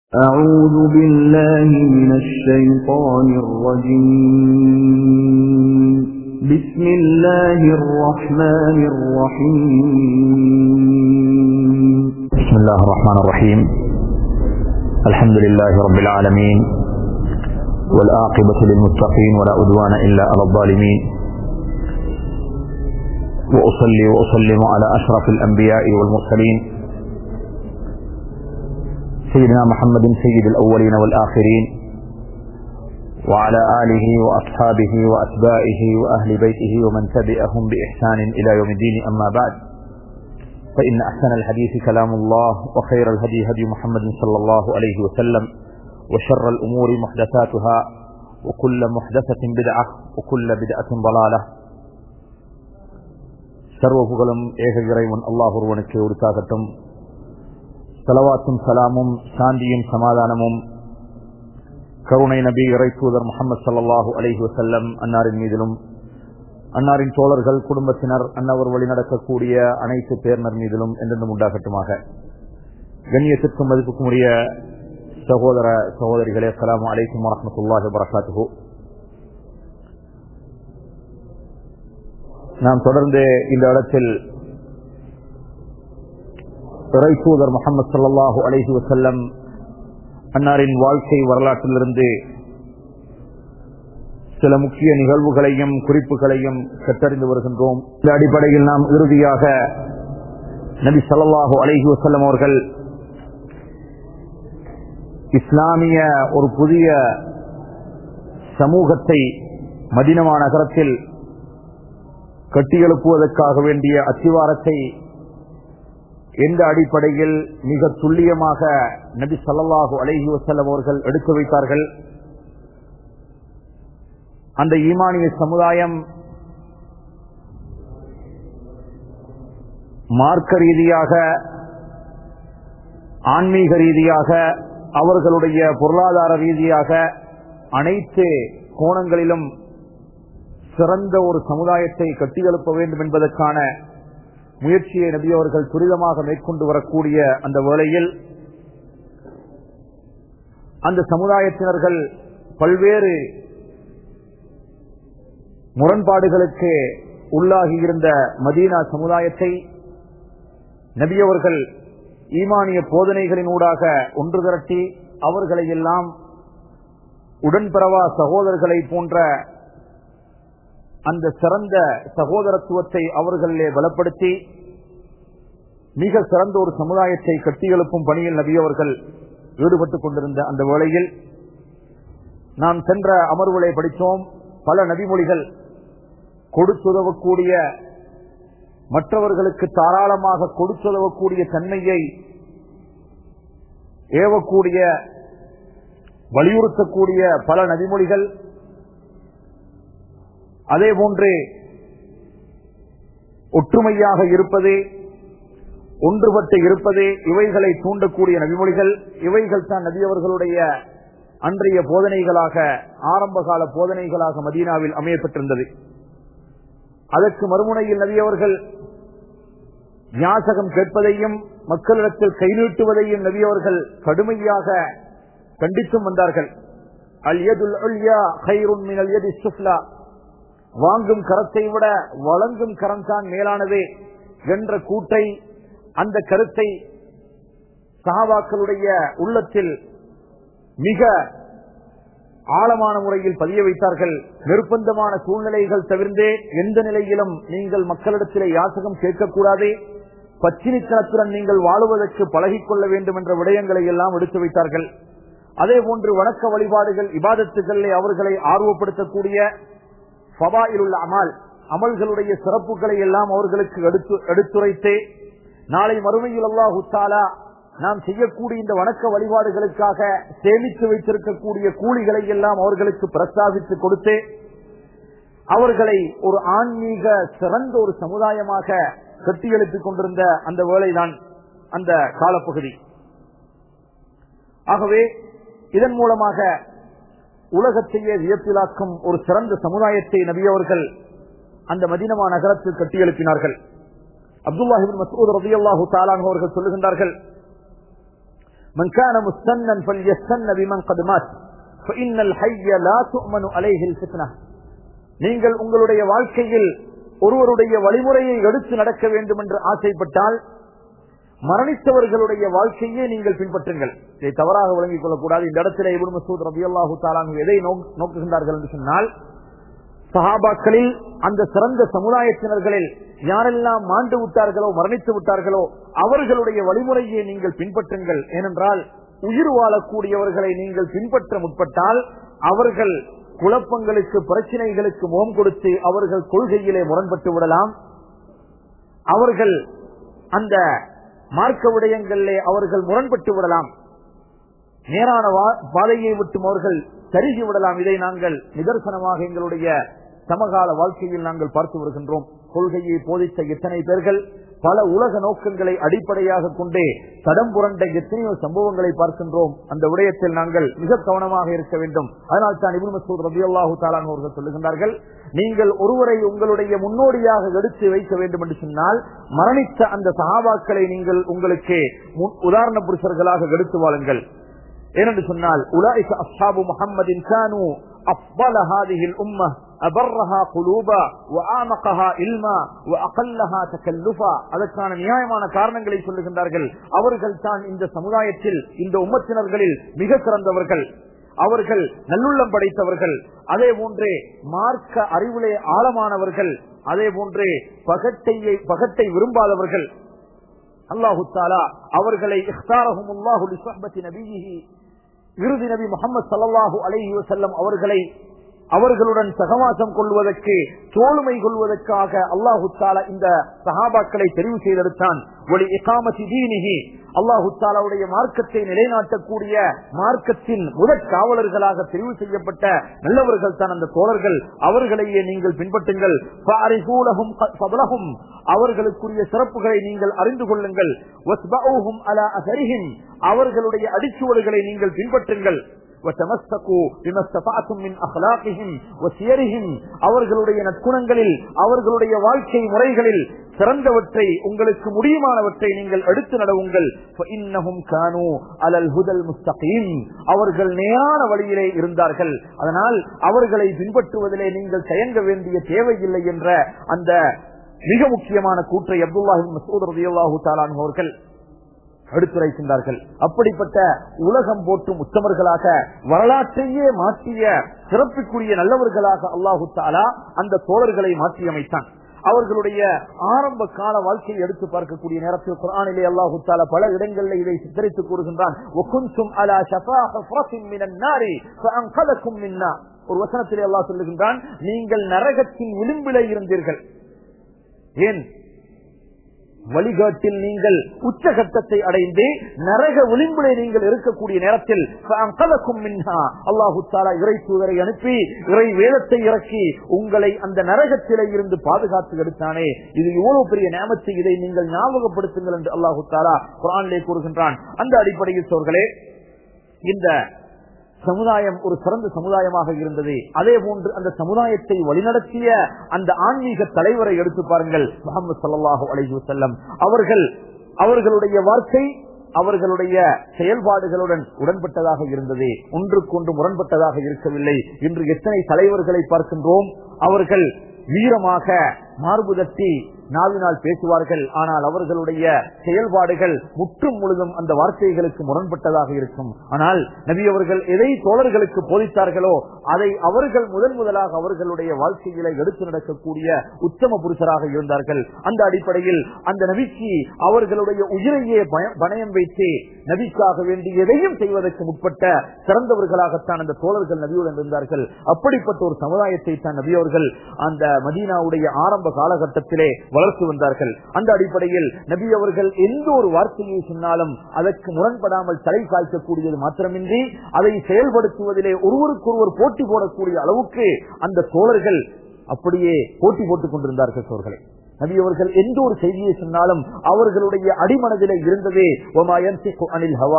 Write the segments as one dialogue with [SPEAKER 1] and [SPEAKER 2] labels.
[SPEAKER 1] أعوذ بالله من الشيطان الرجيم بسم الله الرحمن الرحيم
[SPEAKER 2] بسم الله الرحمن الرحيم الحمد لله رب العالمين والآقبة للمتقين ولا أدوان إلا على الظالمين وأصلي وأسلم على أشرف الأنبياء والمرسلين سيدنا محمد سيد الأولين والآخرين وعلى آله وأصحابه وأتباعه وأهل بيته ومن تبعهم بإحسان إلى يوم الدين أما بعد فإن أحسن الحديث كلام الله وخير الهدي هدي محمد صلى الله عليه وسلم وشر الأمور محدثاتها وكل محدثة بدعة وكل بدعة ضلالة சர்வ புகழும் ஏக இறைவன் அல்லாஹ் ஒருவனுக்கு உரித்தாகட்டும் செலவாத்தும் சலாமும் சாந்தியும் சமாதானமும் கருணை நபி இறை தூதர் முகமது சல்லாஹூ அலஹி வசல்லம் அன்னாரின் மீதிலும் அன்னாரின் தோழர்கள் குடும்பத்தினர் அன்னவர் வழி நடக்கக்கூடிய அனைத்து பேர்னர் மீதிலும் என்றென்றும் உண்டாகட்டுமாக கண்ணியத்திற்கும் மதிப்புக்கும் உரிய சகோதர சகோதரிகளே அஸ்லாம் அலைக்கும் வரமத்துல்லாஹி வரகாத்துஹூ நாம் தொடர்ந்து இந்த இடத்தில் இறை தூதர் முகமது சல்லாஹூ அலஹி வசல்லம் அன்னாரின் வாழ்க்கை வரலாற்றிலிருந்து சில முக்கிய நிகழ்வுகளையும் குறிப்புகளையும் கற்றறிந்து வருகின்றோம் இந்த அடிப்படையில் நாம் இறுதியாக நபி சல்லாஹூ அலஹி வசல்லம் அவர்கள் இஸ்லாமிய ஒரு புதிய சமூகத்தை மதினமா நகரத்தில் கட்டியெழுப்புவதற்காக வேண்டிய அத்திவாரத்தை எந்த அடிப்படையில் மிக துல்லியமாக நபி சல்லாஹூ அலஹி வசல்லம் அவர்கள் எடுத்து வைத்தார்கள் அந்த ஈமானிய சமுதாயம் மார்க்க ரீதியாக ஆன்மீக ரீதியாக அவர்களுடைய பொருளாதார ரீதியாக அனைத்து கோணங்களிலும் சிறந்த ஒரு சமுதாயத்தை கட்டியெழுப்ப வேண்டும் என்பதற்கான முயற்சியை நபி அவர்கள் துரிதமாக மேற்கொண்டு வரக்கூடிய அந்த வேளையில் அந்த சமுதாயத்தினர்கள் பல்வேறு முரண்பாடுகளுக்கு உள்ளாகி இருந்த மதீனா சமுதாயத்தை நபியவர்கள் ஈமானிய போதனைகளின் ஊடாக ஒன்று திரட்டி அவர்களை எல்லாம் உடன்பெறவா சகோதரர்களை போன்ற அந்த சிறந்த சகோதரத்துவத்தை அவர்களிலே பலப்படுத்தி மிக சிறந்த ஒரு சமுதாயத்தை கட்டியெழுப்பும் பணியில் நபியவர்கள் ஈடுபட்டுக் கொண்டிருந்த அந்த வேளையில் நாம் சென்ற அமர்வுகளை படித்தோம் பல நபிமொழிகள் கொடுத்துதவக்கூடிய மற்றவர்களுக்கு தாராளமாக கொடுத்துதவக்கூடிய தன்மையை ஏவக்கூடிய வலியுறுத்தக்கூடிய பல நபிமொழிகள் அதே போன்று ஒற்றுமையாக இருப்பது ஒன்றுபட்டு இருப்பது இவைகளை தூண்டக்கூடிய நபிமொழிகள் இவைகள் தான் நபியவர்களுடைய அன்றைய போதனைகளாக ஆரம்பகால போதனைகளாக மதீனாவில் அமையப்பட்டிருந்தது அதற்கு மறுமுனையில் நபியவர்கள் ஞாசகம் கேட்பதையும் மக்களிடத்தில் கை நீட்டுவதையும் நபியவர்கள் கடுமையாக கண்டித்தும் வந்தார்கள் அல் எது சுஃப்லா வாங்கும் கரத்தை விட வழங்கும் கரம் தான் மேலானது என்ற கூட்டை அந்த கருத்தை சகாபாக்களுடைய உள்ளத்தில் மிக ஆழமான முறையில் பதிய வைத்தார்கள் நிர்பந்தமான சூழ்நிலைகள் தவிர்ந்தே எந்த நிலையிலும் நீங்கள் மக்களிடத்திலே யாசகம் கேட்கக்கூடாது பச்சினித்தனத்துடன் நீங்கள் வாழுவதற்கு பழகிக்கொள்ள வேண்டும் என்ற விடயங்களை எல்லாம் எடுத்து வைத்தார்கள் அதே போன்று வணக்க வழிபாடுகள் இபாதத்துக்களை அவர்களை ஆர்வப்படுத்தக்கூடிய ஃபபாயில் உள்ள அமல் அமல்களுடைய சிறப்புகளை எல்லாம் அவர்களுக்கு எடுத்து எடுத்துரைத்து நாளை மறுமையில் அல்லாஹு தாலா நாம் செய்யக்கூடிய இந்த வணக்க வழிபாடுகளுக்காக சேமித்து வைத்திருக்கக்கூடிய கூலிகளை எல்லாம் அவர்களுக்கு பிரஸ்தாபித்து கொடுத்து அவர்களை ஒரு ஆன்மீக சிறந்த ஒரு சமுதாயமாக கட்டியெழுப்பிக் கொண்டிருந்த அந்த வேலைதான் அந்த காலப்பகுதி ஆகவே இதன் மூலமாக உலகத்தையே வியப்பிலாக்கும் ஒரு சிறந்த சமுதாயத்தை நபியவர்கள் அந்த மதினமா நகரத்தில் கட்டியெழுப்பினார்கள் அப்துல்லாஹிபின் மசூத் ரபி அல்லாஹு தாலான் அவர்கள் சொல்லுகின்றார்கள் من كان مستنا فليستن بمن قد مات فإن الحي لا تؤمن عليه الفتنة நீங்கள் உங்களுடைய வாழ்க்கையில் ஒருவருடைய வழிமுறையை எடுத்து நடக்க வேண்டும் என்று ஆசைப்பட்டால் மரணித்தவர்களுடைய வாழ்க்கையே நீங்கள் பின்பற்றுங்கள் இதை தவறாக விளங்கிக் கொள்ளக்கூடாது இந்த இடத்துல இபுன் மசூத் ரபி அல்லாஹு தாலாங்க எதை நோக்- நோக்குகின்றார்கள் என்று சொன்னால் சஹாபாக்களில் அந்த சிறந்த சமுதாயத்தினர்களில் யாரெல்லாம் மாண்டு விட்டார்களோ மரணித்து விட்டார்களோ அவர்களுடைய வழிமுறையை நீங்கள் பின்பற்றுங்கள் ஏனென்றால் உயிர் வாழக்கூடியவர்களை நீங்கள் பின்பற்ற முற்பட்டால் அவர்கள் குழப்பங்களுக்கு பிரச்சனைகளுக்கு முகம் கொடுத்து அவர்கள் கொள்கையிலே முரண்பட்டு விடலாம் அவர்கள் அந்த மார்க்க விடயங்களிலே அவர்கள் முரண்பட்டு விடலாம் நேரான வா- பாதையை விட்டும் அவர்கள் தருகி விடலாம் இதை நாங்கள் நிதர்சனமாக எங்களுடைய சமகால வாழ்க்கையில் நாங்கள் பார்த்து வருகின்றோம் கொள்கையை போதித்த எத்தனை பேர்கள் பல உலக நோக்கங்களை அடிப்படையாக கொண்டே தடம் புரண்ட எத்தனையோ சம்பவங்களை பார்க்கின்றோம் அந்த விடயத்தில் நாங்கள் மிக கவனமாக இருக்க வேண்டும் அதனால் தான் இபுல் மசூத் ரபி அல்லாஹு தாலான் அவர்கள் சொல்லுகின்றார்கள் நீங்கள் ஒருவரை உங்களுடைய முன்னோடியாக எடுத்து வைக்க வேண்டும் என்று சொன்னால் மரணித்த அந்த சஹாபாக்களை நீங்கள் உங்களுக்கு முன்- உதாரண புருஷர்களாக எடுத்து வாழுங்கள் ஏனென்று சொன்னால் உலாய்க அஸ்ஹாபு முஹம்மதின் கானு அஃபல ஹாதிஹில் உம்ம அபர்ரஹா குலூபா வஆமகஹா இல்மா வஅகல்லஹா தகல்லுஃபா அதற்கான நியாயமான காரணங்களை சொல்லுகின்றார்கள் அவர்கள் தான் இந்த சமுதாயத்தில் இந்த உம்மத்தினர்களில் மிக சிறந்தவர்கள் அவர்கள் நல்லுள்ளம் படைத்தவர்கள் அதே போன்றே மார்க்க அறிவிலே ஆழமானவர்கள் அதே போன்றே பகட்டையை பகட்டை விரும்பாதவர்கள் அல்லாஹு தாலா அவர்களை இஃப்தாரஹும் அல்லாஹு லிஸ்வஹ்பத்தி நபியிஹி இறுதி நபி முகமது ஸல்லல்லாஹு அலைஹி வஸல்லம் அவர்களை அவர்களுடன் சகவாசம் கொள்வதற்கு தோளுமை கொள்வதற்காக அல்லாஹு தாலா இந்த சஹாபாக்களை தெரிவு செய்தெடுத்தான் ஒளி இகாமதி தீனிஹி அல்லாஹு தாலாவுடைய மார்க்கத்தை நிலைநாட்டக்கூடிய மார்க்கத்தின் முதற் காவலர்களாக தெரிவு செய்யப்பட்ட நல்லவர்கள் தான் அந்த தோழர்கள் அவர்களையே நீங்கள் பின்பற்றுங்கள் فَأَرِفُوا فَضْلَهُمْ அவர்களுக்குரிய சிறப்புகளை நீங்கள் அறிந்து கொள்ளுங்கள் وَاسْبَعُوهُمْ عَلَى أَثَرِهِمْ அவர்களுடைய அடிச்சுவடுகளை நீங்கள் பின்பற்றுங்கள் وَتَمَسَّكُوا بِمَا اسْتَطَعْتُم مِّنْ أَخْلَاقِهِمْ وَسِيَرِهِمْ அவர்களுடைய நற்குணங்களில் அவர்களுடைய வாழ்க்கை முறைகளில் சிறந்தவற்றை உங்களுக்கு முடியுமானவற்றை நீங்கள் எடுத்து நடவுங்கள் فَإِنَّهُمْ كَانُوا عَلَى الْهُدَى الْمُسْتَقِيمِ அவர்கள் நேரான வழியிலே இருந்தார்கள் அதனால் அவர்களை பின்பற்றுவதிலே நீங்கள் தயங்க வேண்டிய தேவையில்லை என்ற அந்த மிக முக்கியமான கூற்றை அப்துல்லாஹி மசூத் ரலியல்லாஹு தஆலா அன்ஹு அவர்கள் எடுத்துரைக்கின்றார்கள் அப்படிப்பட்ட உலகம் போற்றும் உத்தமர்களாக வரலாற்றையே மாற்றிய சிறப்புக்குரிய நல்லவர்களாக அல்லாஹு தாலா அந்த தோழர்களை மாற்றியமைத்தான் அவர்களுடைய ஆரம்ப கால வாழ்க்கையை எடுத்து பார்க்கக்கூடிய நேரத்தில் குரானிலே அல்லாஹு தாலா பல இடங்களில் இதை சித்தரித்து கூறுகின்றான் "வகுன்தும் அலா ஷஃபா ஹுஃப்ரத்தின் மினன் நாரி ஃபஅன்கதக்கும் மின்னா." ஒரு வசனத்திலே அல்லாஹ் சொல்லுகின்றான் நீங்கள் நரகத்தின் விளிம்பிலே இருந்தீர்கள் ஏன் வழிகாட்டில் நீங்கள் உச்சகட்டத்தை அடைந்து நரக விளிம்பிலே நீங்கள் இருக்கக்கூடிய நேரத்தில் فَأَنْقَذَكُم مِّنْهَا அல்லாஹு தஆலா இறை தூதரை அனுப்பி இறை வேதத்தை இறக்கி உங்களை அந்த நரகத்திலே இருந்து பாதுகாத்து எடுத்தானே இது எவ்வளவு பெரிய நேமத்தை இதை நீங்கள் ஞாபகப்படுத்துங்கள் என்று அல்லாஹு தாலா குரானிலே கூறுகின்றான் அந்த அடிப்படையில் சோர்களே இந்த சமுதாயம் ஒரு சிறந்த சமுதாயமாக இருந்தது அதே போன்று அந்த சமுதாயத்தை வழிநடத்திய அந்த ஆன்மீக தலைவரை எடுத்து பாருங்கள் முகமது சல்லாஹூ அலைஹி வஸல்லம் அவர்கள் அவர்களுடைய வார்த்தை அவர்களுடைய செயல்பாடுகளுடன் உடன்பட்டதாக இருந்தது ஒன்றுக்கொன்று முரண்பட்டதாக இருக்கவில்லை இன்று எத்தனை தலைவர்களை பார்க்கின்றோம் அவர்கள் வீரமாக மார்பு தட்டி நாவினால் பேசுவார்கள் ஆனால் அவர்களுடைய செயல்பாடுகள் முற்றும் முழுதும் அந்த வார்த்தைகளுக்கு முரண்பட்டதாக இருக்கும் ஆனால் நபி அவர்கள் எதை தோழர்களுக்கு போதித்தார்களோ அதை அவர்கள் முதன் முதலாக அவர்களுடைய வாழ்க்கையில எடுத்து நடக்கக்கூடிய உத்தம புருஷராக இருந்தார்கள் அந்த அடிப்படையில் அந்த நபிக்கு அவர்களுடைய உயிரையே பய- பணயம் வைத்து நபிக்காக வேண்டி எதையும் செய்வதற்கு முற்பட்ட சிறந்தவர்களாகத்தான் அந்த தோழர்கள் நபியுடன் இருந்தார்கள் அப்படிப்பட்ட ஒரு சமுதாயத்தை தான் நபி அவர்கள் அந்த மதீனாவுடைய ஆரம்ப காலகட்டத்திலே வளர்த்து வந்தார்கள் அந்த அடிப்படையில் நபி அவர்கள் எந்த ஒரு வார்த்தையை சொன்னாலும் அதற்கு முரண்படாமல் தலை காய்க்கக்கூடியது மாத்திரமின்றி அதை செயல்படுத்துவதிலே ஒருவருக்கொருவர் போட்டி போடக்கூடிய அளவுக்கு அந்த தோழர்கள் அப்படியே போட்டி போட்டுக் கொண்டிருந்தார்கள் சோர்களே நபி அவர்கள் எந்த ஒரு செய்தியை சொன்னாலும் அவர்களுடைய அடிமனதிலே இருந்ததே "வமா யன்திகு அனில் ஹவா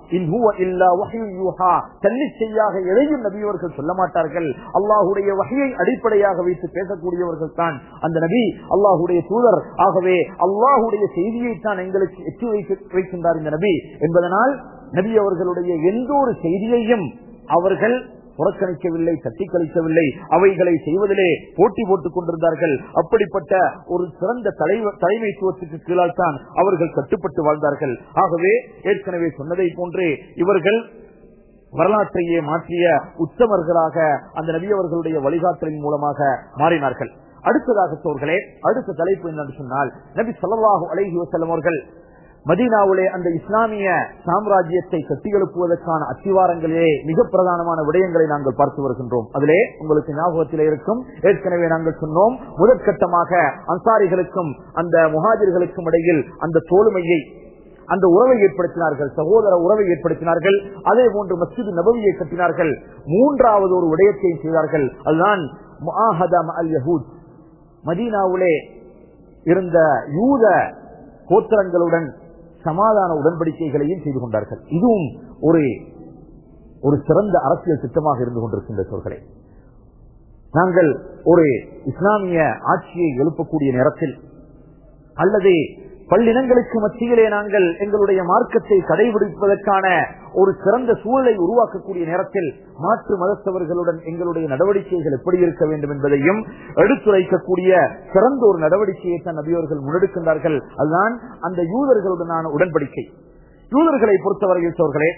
[SPEAKER 2] இன் ஹுவ இல்லா வஹ்யுன் யூஹா தன்னிச்சையாக எதையும் நபி அவர்கள் சொல்ல மாட்டார்கள் அல்லாஹுடைய வகையை அடிப்படையாக வைத்து பேசக்கூடியவர்கள் தான் அந்த நபி அல்லாஹுடைய தூதர் ஆகவே அல்லாஹுடைய செய்தியை தான் எங்களுக்கு எட்டி வைக்க- வைக்கின்றார் இந்த நபி என்பதனால் நபி அவர்களுடைய எந்த ஒரு செய்தியையும் அவர்கள் புறக்கணிக்கவில்லை தட்டி கழிக்கவில்லை அவைகளை செய்வதிலே போட்டி போட்டுக் கொண்டிருந்தார்கள் அப்படிப்பட்ட ஒரு சிறந்த தலைவ- தலைமைத்துவத்துக்கு கீழால் தான் அவர்கள் கட்டுப்பட்டு வாழ்ந்தார்கள் ஆகவே ஏற்கனவே சொன்னதை போன்றே இவர்கள் வரலாற்றையே மாற்றிய உத்தமர்களாக அந்த நபி அவர்களுடைய வழிகாட்டலின் மூலமாக மாறினார்கள் அடுத்ததாக சோர்களே அடுத்த தலைப்பு என்னன்னு சொன்னால் நபி ஸல்லல்லாஹு அலைஹி வஸல்லம் அவர்கள் மதீனாவிலே அந்த இஸ்லாமிய சாம்ராஜ்யத்தை கட்டியெழுப்புவதற்கான அத்திவாரங்களிலே மிக பிரதானமான விடயங்களை நாங்கள் பார்த்து வருகின்றோம் அதிலே உங்களுக்கு ஞாபகத்திலே இருக்கும் ஏற்கனவே நாங்கள் சொன்னோம் முதற்கட்டமாக அன்சாரிகளுக்கும் அந்த முஹாஜிர்களுக்கும் இடையில் அந்த தோலுமையை அந்த உறவை ஏற்படுத்தினார்கள் சகோதர உறவை ஏற்படுத்தினார்கள் அதே போன்று மஸ்ஜித் நபவியை கட்டினார்கள் மூன்றாவது ஒரு விடயத்தையும் செய்தார்கள் அதுதான் முஆஹதா மஅல் யஹூத் மதீனாவிலே இருந்த யூத கோத்திரங்களுடன் சமாதான உடன்படிக்கைகளையும் செய்து கொண்டார்கள் இதுவும் ஒரு ஒரு சிறந்த அரசியல் திட்டமாக இருந்து கொண்டிருக்கின்ற சொற்களே நாங்கள் ஒரு இஸ்லாமிய ஆட்சியை எழுப்பக்கூடிய நேரத்தில் அல்லது பல்லினங்களுக்கு மத்தியிலே நாங்கள் எங்களுடைய மார்க்கத்தை கடைபிடிப்பதற்கான ஒரு சிறந்த சூழலை உருவாக்கக்கூடிய நேரத்தில் மாற்று மதத்தவர்களுடன் எங்களுடைய நடவடிக்கைகள் எப்படி இருக்க வேண்டும் என்பதையும் எடுத்துரைக்கக்கூடிய சிறந்த ஒரு நடவடிக்கையை தான் நபியவர்கள் முன்னெடுக்கின்றார்கள் அதுதான் அந்த யூதர்களுடனான உடன்படிக்கை யூதர்களை பொறுத்தவரையில் சோர்களே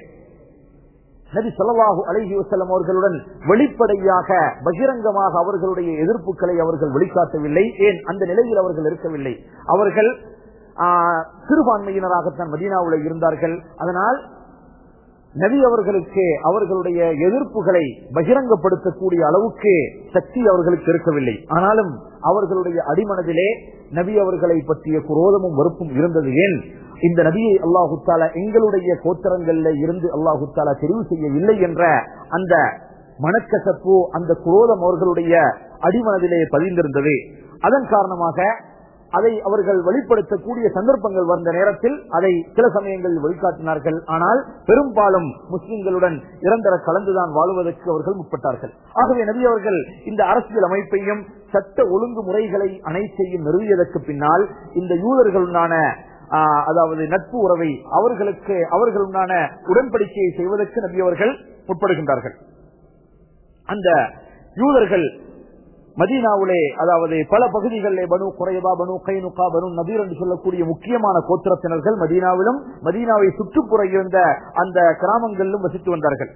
[SPEAKER 2] நபி ஸல்லல்லாஹு அலைஹி வஸல்லம் அவர்களுடன் வெளிப்படையாக பகிரங்கமாக அவர்களுடைய எதிர்ப்புகளை அவர்கள் வெளிக்காட்டவில்லை ஏன் அந்த நிலையில் அவர்கள் இருக்கவில்லை அவர்கள் ஆ, சிறுபான்மையினராகத்தான் மதீனாவுல இருந்தார்கள் அதனால் நபி அவர்களுக்கு அவர்களுடைய எதிர்ப்புகளை பகிரங்கப்படுத்தக்கூடிய அளவுக்கு சக்தி அவர்களுக்கு இருக்கவில்லை ஆனாலும் அவர்களுடைய அடிமனதிலே நபி அவர்களை பற்றிய குரோதமும் வெறுப்பும் இருந்தது ஏன் இந்த நபியை அல்லாஹு தாலா எங்களுடைய கோத்திரங்கள்ல இருந்து அல்லாஹு தாலா தெரிவு செய்யவில்லை என்ற அந்த மனக்கசப்பு அந்த குரோதம் அவர்களுடைய அடிமனதிலே பதிந்திருந்தது அதன் காரணமாக அதை அவர்கள் வெளிப்படுத்தக்கூடிய சந்தர்ப்பங்கள் வந்த நேரத்தில் அதை சில சமயங்களில் வெளிக்காட்டினார்கள் ஆனால் பெரும்பாலும் முஸ்லிம்களுடன் இரண்டர கலந்துதான் வாழ்வதற்கு அவர்கள் முற்பட்டார்கள் ஆகவே நபி அவர்கள் இந்த அரசியல் அமைப்பையும் சட்ட ஒழுங்கு முறைகளை அனைத்தையும் நிறுவியதற்கு பின்னால் இந்த யூதர்களுடனான ஆஹ், அதாவது நட்பு உறவை அவர்களுக்கு அவர்களுடனான உடன்படிக்கையை செய்வதற்கு நபி அவர்கள் முற்படுகின்றார்கள் அந்த யூதர்கள் மதீனாவிலே அதாவது பல பகுதிகளிலே பனு குறைபா பனு கைனுகா பனு நபீர் என்று சொல்லக்கூடிய முக்கியமான கோத்திரத்தினர்கள் மதீனாவிலும் மதீனாவை சுற்றுப்புற இருந்த அந்த கிராமங்களிலும் வசித்து வந்தார்கள்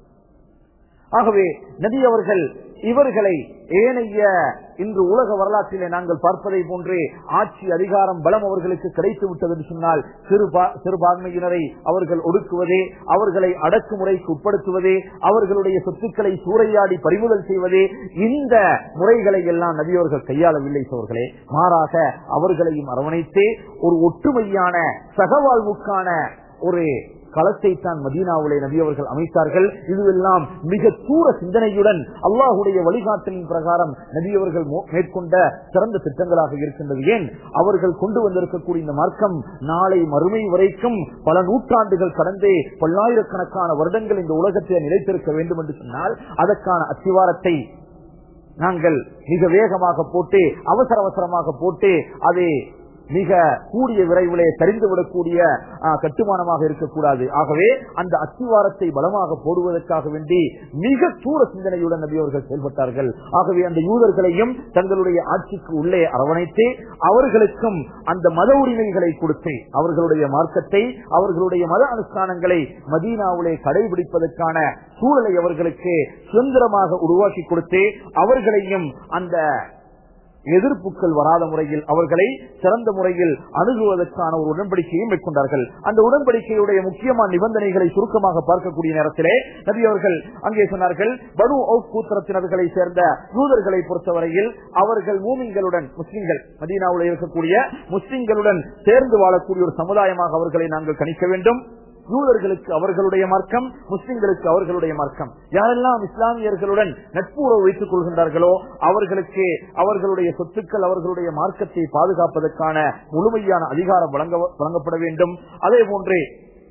[SPEAKER 2] ஆகவே நபி அவர்கள் இவர்களை ஏனைய இன்று உலக வரலாற்றிலே நாங்கள் பார்ப்பதை போன்றே ஆட்சி அதிகாரம் பலம் அவர்களுக்கு கிடைத்து விட்டது என்று சொன்னால் சிறுபா சிறுபான்மையினரை அவர்கள் ஒடுக்குவதே அவர்களை அடக்குமுறைக்கு உட்படுத்துவதே அவர்களுடைய சொத்துக்களை சூறையாடி பறிமுதல் செய்வதே இந்த முறைகளை எல்லாம் நபியவர்கள் கையாளவில்லை சோர்களே மாறாக அவர்களையும் அரவணைத்தே ஒரு ஒற்றுமையான சகவாழ்வுக்கான ஒரு களத்தை தான் மதீனாவுலே நபி அவர்கள் அமைத்தார்கள் இதுவெல்லாம் மிக தூர சிந்தனையுடன் அல்லாஹுடைய வழிகாட்டலின் பிரகாரம் நபி அவர்கள் மோ- மேற்கொண்ட சிறந்த திட்டங்களாக இருக்கின்றது ஏன் அவர்கள் கொண்டு வந்திருக்கக்கூடிய இந்த மார்க்கம் நாளை மறுமை வரைக்கும் பல நூற்றாண்டுகள் கடந்தே பல்லாயிரக்கணக்கான வருடங்கள் இந்த உலகத்தில் நிலைத்திருக்க வேண்டும் என்று சொன்னால் அதற்கான அத்திவாரத்தை நாங்கள் மிக வேகமாக போட்டு அவசர அவசரமாக போட்டு அதை மிக கூடிய விரைவிலே சரிந்துவிடக்கூடிய ஆ, கட்டுமானமாக இருக்கக்கூடாது ஆகவே அந்த அத்திவாரத்தை பலமாக போடுவதற்காக வேண்டி மிக தூர சிந்தனையுடன் நபி அவர்கள் செயல்பட்டார்கள் ஆகவே அந்த யூதர்களையும் தங்களுடைய ஆட்சிக்கு உள்ளே அரவணைத்து அவர்களுக்கும் அந்த மத உரிமைகளை கொடுத்து அவர்களுடைய மார்க்கத்தை அவர்களுடைய மத அனுஷ்டானங்களை மதீனாவிலே கடைபிடிப்பதற்கான சூழலை அவர்களுக்கு சுதந்திரமாக உருவாக்கி கொடுத்து அவர்களையும் அந்த எதிர்ப்புகள் வராத முறையில் அவர்களை சிறந்த முறையில் அணுகுவதற்கான ஒரு உடன்படிக்கையை மேற்கொண்டார்கள் அந்த உடன்படிக்கையுடைய முக்கியமான நிபந்தனைகளை சுருக்கமாக பார்க்கக்கூடிய நேரத்திலே நபி அவர்கள் அங்கே சொன்னார்கள் பனு ஔப் கூத்திரத்தினர்களை சேர்ந்த யூதர்களை பொறுத்தவரையில் அவர்கள் மூமிங்களுடன் முஸ்லிம்கள் மதீனாவில் இருக்கக்கூடிய முஸ்லிம்களுடன் சேர்ந்து வாழக்கூடிய ஒரு சமுதாயமாக அவர்களை நாங்கள் கணிக்க வேண்டும் யூதர்களுக்கு அவர்களுடைய மார்க்கம் முஸ்லிம்களுக்கு அவர்களுடைய மார்க்கம் யாரெல்லாம் இஸ்லாமியர்களுடன் நட்புறவு வைத்துக் கொள்கின்றார்களோ அவர்களுக்கு அவர்களுடைய சொத்துக்கள் அவர்களுடைய மார்க்கத்தை பாதுகாப்பதற்கான முழுமையான அதிகாரம் வழங்க வழங்கப்பட வேண்டும் அதே போன்றே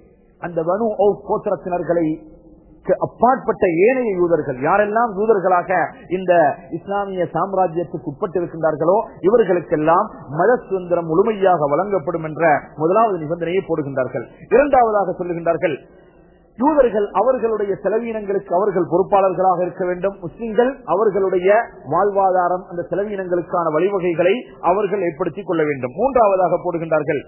[SPEAKER 2] அந்த பனு ஔஃப் கோத்திரத்தினர்களை க்கு அப்பாற்பட்ட ஏனைய யூதர்கள் யாரெல்லாம் யூதர்களாக இந்த இஸ்லாமிய சாம்ராஜ்யத்துக்கு உட்பட்டிருக்கின்றார்களோ இவர்களுக்கெல்லாம் மத சுதந்திரம் முழுமையாக வழங்கப்படும் என்ற முதலாவது நிபந்தனையை போடுகின்றார்கள் இரண்டாவதாக சொல்லுகின்றார்கள் யூதர்கள் அவர்களுடைய செலவீனங்களுக்கு அவர்கள் பொறுப்பாளர்களாக இருக்க வேண்டும் முஸ்லிம்கள் அவர்களுடைய வாழ்வாதாரம் அந்த செலவீனங்களுக்கான வழிவகைகளை அவர்கள் ஏற்படுத்திக் கொள்ள வேண்டும் மூன்றாவதாக போடுகின்றார்கள்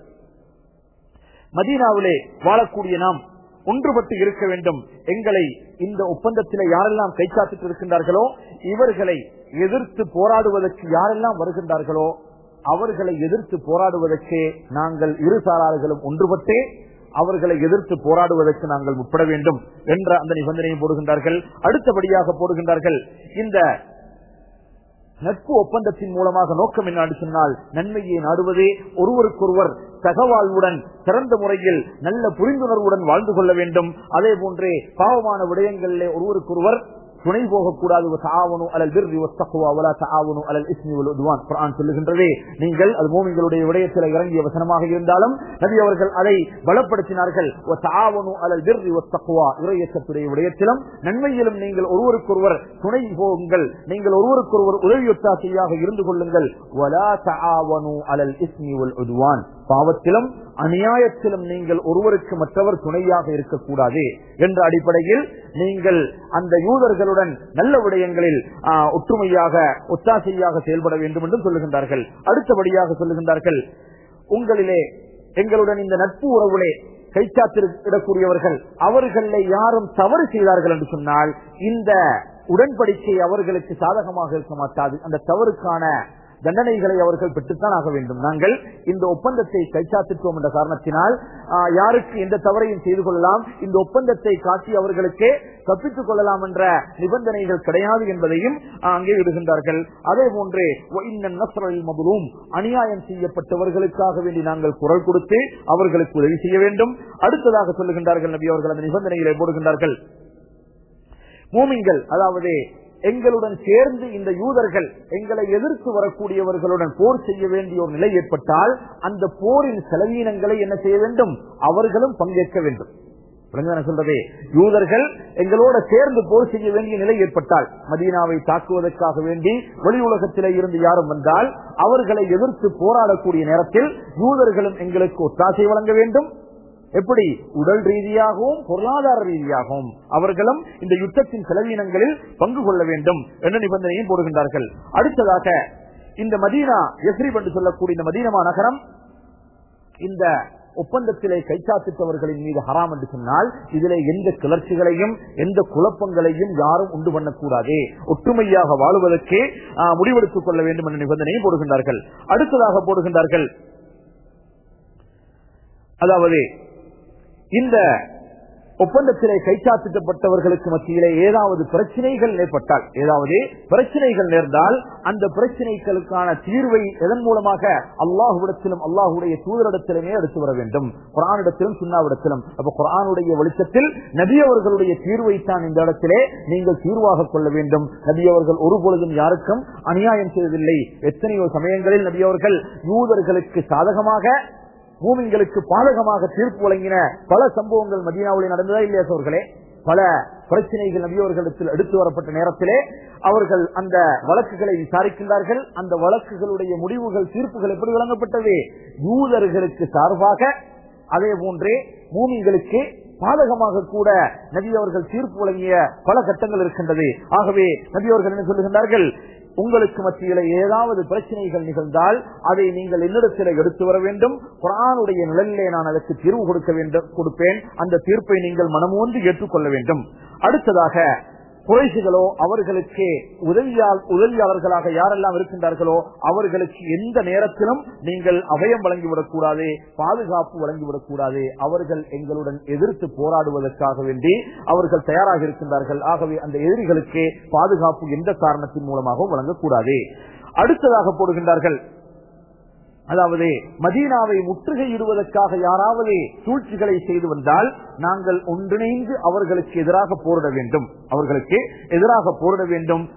[SPEAKER 2] மதீனாவிலே வாழக்கூடிய நாம் ஒன்றுபட்டு இருக்க வேண்டும் எங்களை இந்த ஒப்பந்தத்திலே யாரெல்லாம் கைச்சாத்திட்டு இருக்கின்றார்களோ இவர்களை எதிர்த்து போராடுவதற்கு யாரெல்லாம் வருகின்றார்களோ அவர்களை எதிர்த்து போராடுவதற்கு நாங்கள் இரு சாரார்களும் ஒன்றுபட்டே அவர்களை எதிர்த்து போராடுவதற்கு நாங்கள் முற்பட வேண்டும் என்ற அந்த நிபந்தனையை போடுகின்றார்கள் அடுத்தபடியாக போடுகின்றார்கள் இந்த நட்பு ஒப்பந்தத்தின் மூலமாக நோக்கம் என்ன சொன்னால் நன்மையை நாடுவதே ஒருவருக்கொருவர் சகவாழ்வுடன் சிறந்த முறையில் நல்ல புரிந்துணர்வுடன் வாழ்ந்து கொள்ள வேண்டும் அதே போன்றே பாவமான விடயங்களிலே ஒருவருக்கொருவர் துணை போகக்கூடாது தாவனு அலல் பிர்ரி வஸ்தகுவா வலா தாவனு அலல் இஸ்மி வல் உத்வான் குர்ஆன் சொல்லுகின்றதே நீங்கள் அது மூமிங்களுடைய விடயத்தில் இறங்கிய வசனமாக இருந்தாலும் நபி அவர்கள் அதை பலப்படுத்தினார்கள் தாவனு அலல் பிர்ரி வஸ்தகுவா இறையச்சத்துடைய விடயத்திலும் நன்மையிலும் நீங்கள் ஒருவருக்கொருவர் துணை போகுங்கள் நீங்கள் ஒருவருக்கொருவர் உதவியொத்தாசையாக இருந்து கொள்ளுங்கள் வலா தாவனு அலல் இஸ்மி வல் உத்வான் பாவத்திலும் அநியாயத்திலும் நீங்கள் ஒருவருக்கு மற்றவர் துணையாக இருக்கக்கூடாது என்ற அடிப்படையில் நீங்கள் அந்த யூதர்களுடன் நல்ல விடயங்களில் ஆஹ், ஒற்றுமையாக ஒத்தாசையாக செயல்பட வேண்டும் என்றும் சொல்லுகின்றார்கள் அடுத்தபடியாக சொல்லுகின்றார்கள் உங்களிலே எங்களுடன் இந்த நட்பு உறவுகளே கைச்சாத்திடக்கூடியவர்கள் அவர்களை யாரும் தவறு செய்தார்கள் என்று சொன்னால் இந்த உடன்படிக்கை அவர்களுக்கு சாதகமாக இருக்க மாட்டாது அந்த தவறுக்கான தண்டனைகளை அவர்கள் பெற்றுத்தான் ஆக வேண்டும் நாங்கள் இந்த ஒப்பந்தத்தை கைச்சாத்திட்டோம் என்ற காரணத்தினால் ஆஹ், யாருக்கு எந்த தவறையும் செய்து கொள்ளலாம் இந்த ஒப்பந்தத்தை காட்டி அவர்களுக்கு தப்பித்துக் கொள்ளலாம் என்ற நிபந்தனைகள் கிடையாது என்பதையும் ஆஹ், அங்கே விடுகின்றார்கள் அதே போன்றே மதுரும் அநியாயம் செய்யப்பட்டவர்களுக்காக வேண்டி நாங்கள் குரல் கொடுத்து அவர்களுக்கு உதவி செய்ய வேண்டும் அடுத்ததாக சொல்லுகின்றார்கள் நபி அவர்கள் அந்த நிபந்தனைகளை போடுகின்றார்கள் மூமிங்கள் அதாவது எங்களுடன் சேர்ந்து இந்த யூதர்கள் எங்களை எதிர்த்து வரக்கூடியவர்களுடன் போர் செய்ய வேண்டிய ஒரு நிலை ஏற்பட்டால் அந்த போரின் செலவீனங்களை என்ன செய்ய வேண்டும் அவர்களும் பங்கேற்க வேண்டும் விளங்குதா நான் சொல்றதே யூதர்கள் எங்களோட சேர்ந்து போர் செய்ய வேண்டிய நிலை ஏற்பட்டால் மதீனாவை தாக்குவதற்காக வேண்டி வெளி உலகத்திலே இருந்து யாரும் வந்தால் அவர்களை எதிர்த்து போராடக்கூடிய நேரத்தில் யூதர்களும் எங்களுக்கு ஒத்தாசை வழங்க வேண்டும் எப்படி உடல் ரீதியாகவும் பொருளாதார ரீதியாகவும் அவர்களும் இந்த யுத்தத்தின் செலவீனங்களில் பங்கு கொள்ள வேண்டும் என்ற நிபந்தனையும் போடுகின்றார்கள் அடுத்ததாக இந்த மதீனா எஸ்ரிப் என்று சொல்லக்கூடிய இந்த மதீனமா நகரம் இந்த ஒப்பந்தத்திலே கைச்சாத்திட்டவர்களின் மீது ஹராம் என்று சொன்னால் இதிலே எந்த கிளர்ச்சிகளையும் எந்த குழப்பங்களையும் யாரும் உண்டு பண்ணக்கூடாது ஒற்றுமையாக வாழுவதற்கே ஆஹ், முடிவெடுத்துக் கொள்ள வேண்டும் என்ற நிபந்தனையும் போடுகின்றார்கள் அடுத்ததாக போடுகின்றார்கள் அதாவது இந்த ஒப்பந்தத்திலே கைச்சாத்திட்டப்பட்டவர்களுக்கு மத்தியிலே ஏதாவது பிரச்சனைகள் ஏற்பட்டால் ஏதாவது பிரச்சனைகள் நேர்ந்தால் அந்த பிரச்சனைகளுக்கான தீர்வை எதன் மூலமாக அல்லாஹுவிடத்திலும் அல்லாஹுடைய தூதரிடத்திலுமே எடுத்து வர வேண்டும் குரானிடத்திலும் சுண்ணாவிடத்திலும் அப்ப குரானுடைய வெளிச்சத்தில் நபி அவர்களுடைய தீர்வை தான் இந்த இடத்திலே நீங்கள் தீர்வாக கொள்ள வேண்டும் நபி அவர்கள் ஒரு பொழுதும் யாருக்கும் அநியாயம் செய்வதில்லை எத்தனையோ சமயங்களில் நபி அவர்கள் யூதர்களுக்கு சாதகமாக மூமின்களுக்கு பாதகமாக தீர்ப்பு வழங்கின பல சம்பவங்கள் மதீனாவிலே நடந்ததா இல்லையா சோர்களே பல பிரச்சனைகள் நபியவர்களிடத்தில் எடுத்து வரப்பட்ட நேரத்திலே அவர்கள் அந்த வழக்குகளை விசாரிக்கின்றார்கள் அந்த வழக்குகளுடைய முடிவுகள் தீர்ப்புகள் எப்படி வழங்கப்பட்டது யூதர்களுக்கு சார்பாக அதே போன்றே மூமிங்களுக்கு பாதகமாக கூட நபி அவர்கள் தீர்ப்பு வழங்கிய பல கட்டங்கள் இருக்கின்றது ஆகவே நபி அவர்கள் என்ன சொல்லுகின்றார்கள் உங்களுக்கு மத்தியில ஏதாவது பிரச்சனைகள் நிகழ்ந்தால் அதை நீங்கள் என்னிடத்தில் எடுத்து வர வேண்டும் குரானுடைய நிழலிலே நான் அதற்கு தீர்வு கொடுக்க வேண்டும் கொடுப்பேன் அந்த தீர்ப்பை நீங்கள் மனமோந்து ஏற்றுக்கொள்ள வேண்டும் அடுத்ததாக குறைசிகளோ அவர்களுக்கு உதவியால் உதவியாளர்களாக யாரெல்லாம் இருக்கின்றார்களோ அவர்களுக்கு எந்த நேரத்திலும் நீங்கள் அபயம் வழங்கிவிடக் கூடாது பாதுகாப்பு வழங்கிவிடக் கூடாது அவர்கள் எங்களுடன் எதிர்த்து போராடுவதற்காக வேண்டி அவர்கள் தயாராக இருக்கின்றார்கள் ஆகவே அந்த எதிரிகளுக்கு பாதுகாப்பு எந்த காரணத்தின் மூலமாகவும் வழங்கக்கூடாது அடுத்ததாக போடுகின்றார்கள் அதாவது மதீனாவை முற்றுகையிடுவதற்காக யாராவது சூழ்ச்சிகளை செய்து வந்தால் நாங்கள் ஒன்றிணைந்து அவர்களுக்கு எதிராக போரிட வேண்டும் அவர்களுக்கு எதிராக போரிட வேண்டும்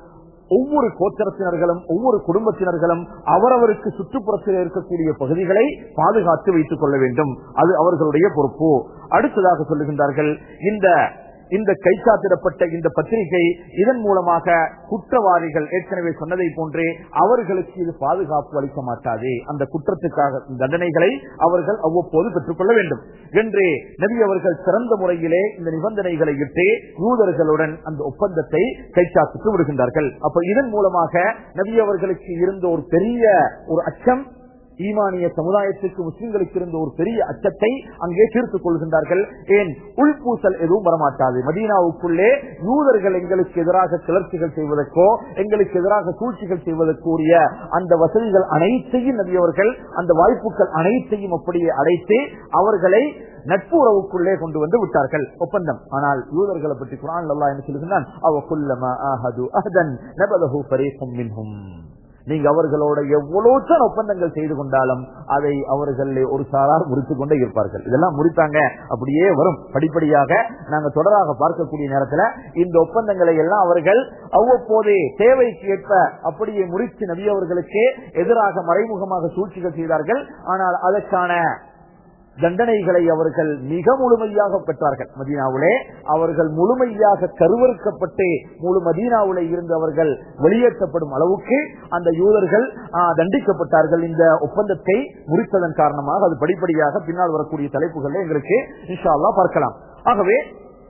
[SPEAKER 2] ஒவ்வொரு கோத்திரத்தினர்களும் ஒவ்வொரு குடும்பத்தினர்களும் அவரவருக்கு சுற்றுப்புறத்தில் இருக்கக்கூடிய பகுதிகளை பாதுகாத்து வைத்துக் கொள்ள வேண்டும் அது அவர்களுடைய பொறுப்பு அடுத்ததாக சொல்லுகின்றார்கள் இந்த இந்த கைச்சாத்திடப்பட்ட இந்த பத்திரிகை இதன் மூலமாக குற்றவாளிகள் ஏற்கனவே சொன்னதை போன்றே அவர்களுக்கு இது பாதுகாப்பு அளிக்க மாட்டாது அந்த குற்றத்துக்காக தண்டனைகளை அவர்கள் அவ்வப்போது பெற்றுக்கொள்ள வேண்டும் என்று நபி அவர்கள் சிறந்த முறையிலே இந்த நிபந்தனைகளை இட்டு யூதர்களுடன் அந்த ஒப்பந்தத்தை கைச்சாத்துக்கு விடுகின்றார்கள் அப்ப இதன் மூலமாக நபி அவர்களுக்கு இருந்த ஒரு பெரிய ஒரு அச்சம் ஈமானிய சமுதாயத்திற்கு முஸ்லிம்களுக்கு இருந்த ஒரு பெரிய அச்சத்தை அங்கே தீர்த்துக் கொள்கின்றார்கள் ஏன் உள்பூசல் எதுவும் வரமாட்டாது மதீனாவுக்குள்ளே யூதர்கள் எங்களுக்கு எதிராக கிளர்ச்சிகள் செய்வதற்கோ எங்களுக்கு எதிராக சூழ்ச்சிகள் செய்வதற்குரிய அந்த வசதிகள் அனைத்தையும் நபியவர்கள் அந்த வாய்ப்புகள் அனைத்தையும் அப்படியே அடைத்து அவர்களை நட்பு உறவுக்குள்ளே கொண்டு வந்து விட்டார்கள் ஒப்பந்தம் ஆனால் யூதர்களை பற்றி குரான் அல்லா என்ன சொல்லுகிறான் அவ குல்லமா ஆஹது அஹதன் நபலஹு பரீக்கும் மின்ஹும் நீங்க அவர்களோட எவ்வளவு தான் ஒப்பந்தங்கள் செய்து கொண்டாலும் அதை அவர்கள் ஒரு சாரார் முறித்துக் கொண்டே இருப்பார்கள் இதெல்லாம் முறித்தாங்க அப்படியே வரும் படிப்படியாக நாங்க தொடராக பார்க்கக்கூடிய நேரத்துல இந்த ஒப்பந்தங்களை எல்லாம் அவர்கள் அவ்வப்போதே தேவைக்கு ஏற்ப அப்படியே முறித்து நபி அவர்களுக்கு எதிராக மறைமுகமாக சூழ்ச்சிகள் செய்தார்கள் ஆனால் அதற்கான தண்டனைகளை அவர்கள் மிக முழுமையாக பெற்றார்கள் மதீனாவிலே அவர்கள் முழுமையாக கருவறுக்கப்பட்டு முழு மதீனாவிலே இருந்து அவர்கள் வெளியேற்றப்படும் அளவுக்கு அந்த யூதர்கள் தண்டிக்கப்பட்டார்கள் இந்த ஒப்பந்தத்தை முறித்ததன் காரணமாக அது படிப்படியாக பின்னால் வரக்கூடிய தலைப்புகளை எங்களுக்கு இன்ஷால்லா பார்க்கலாம் ஆகவே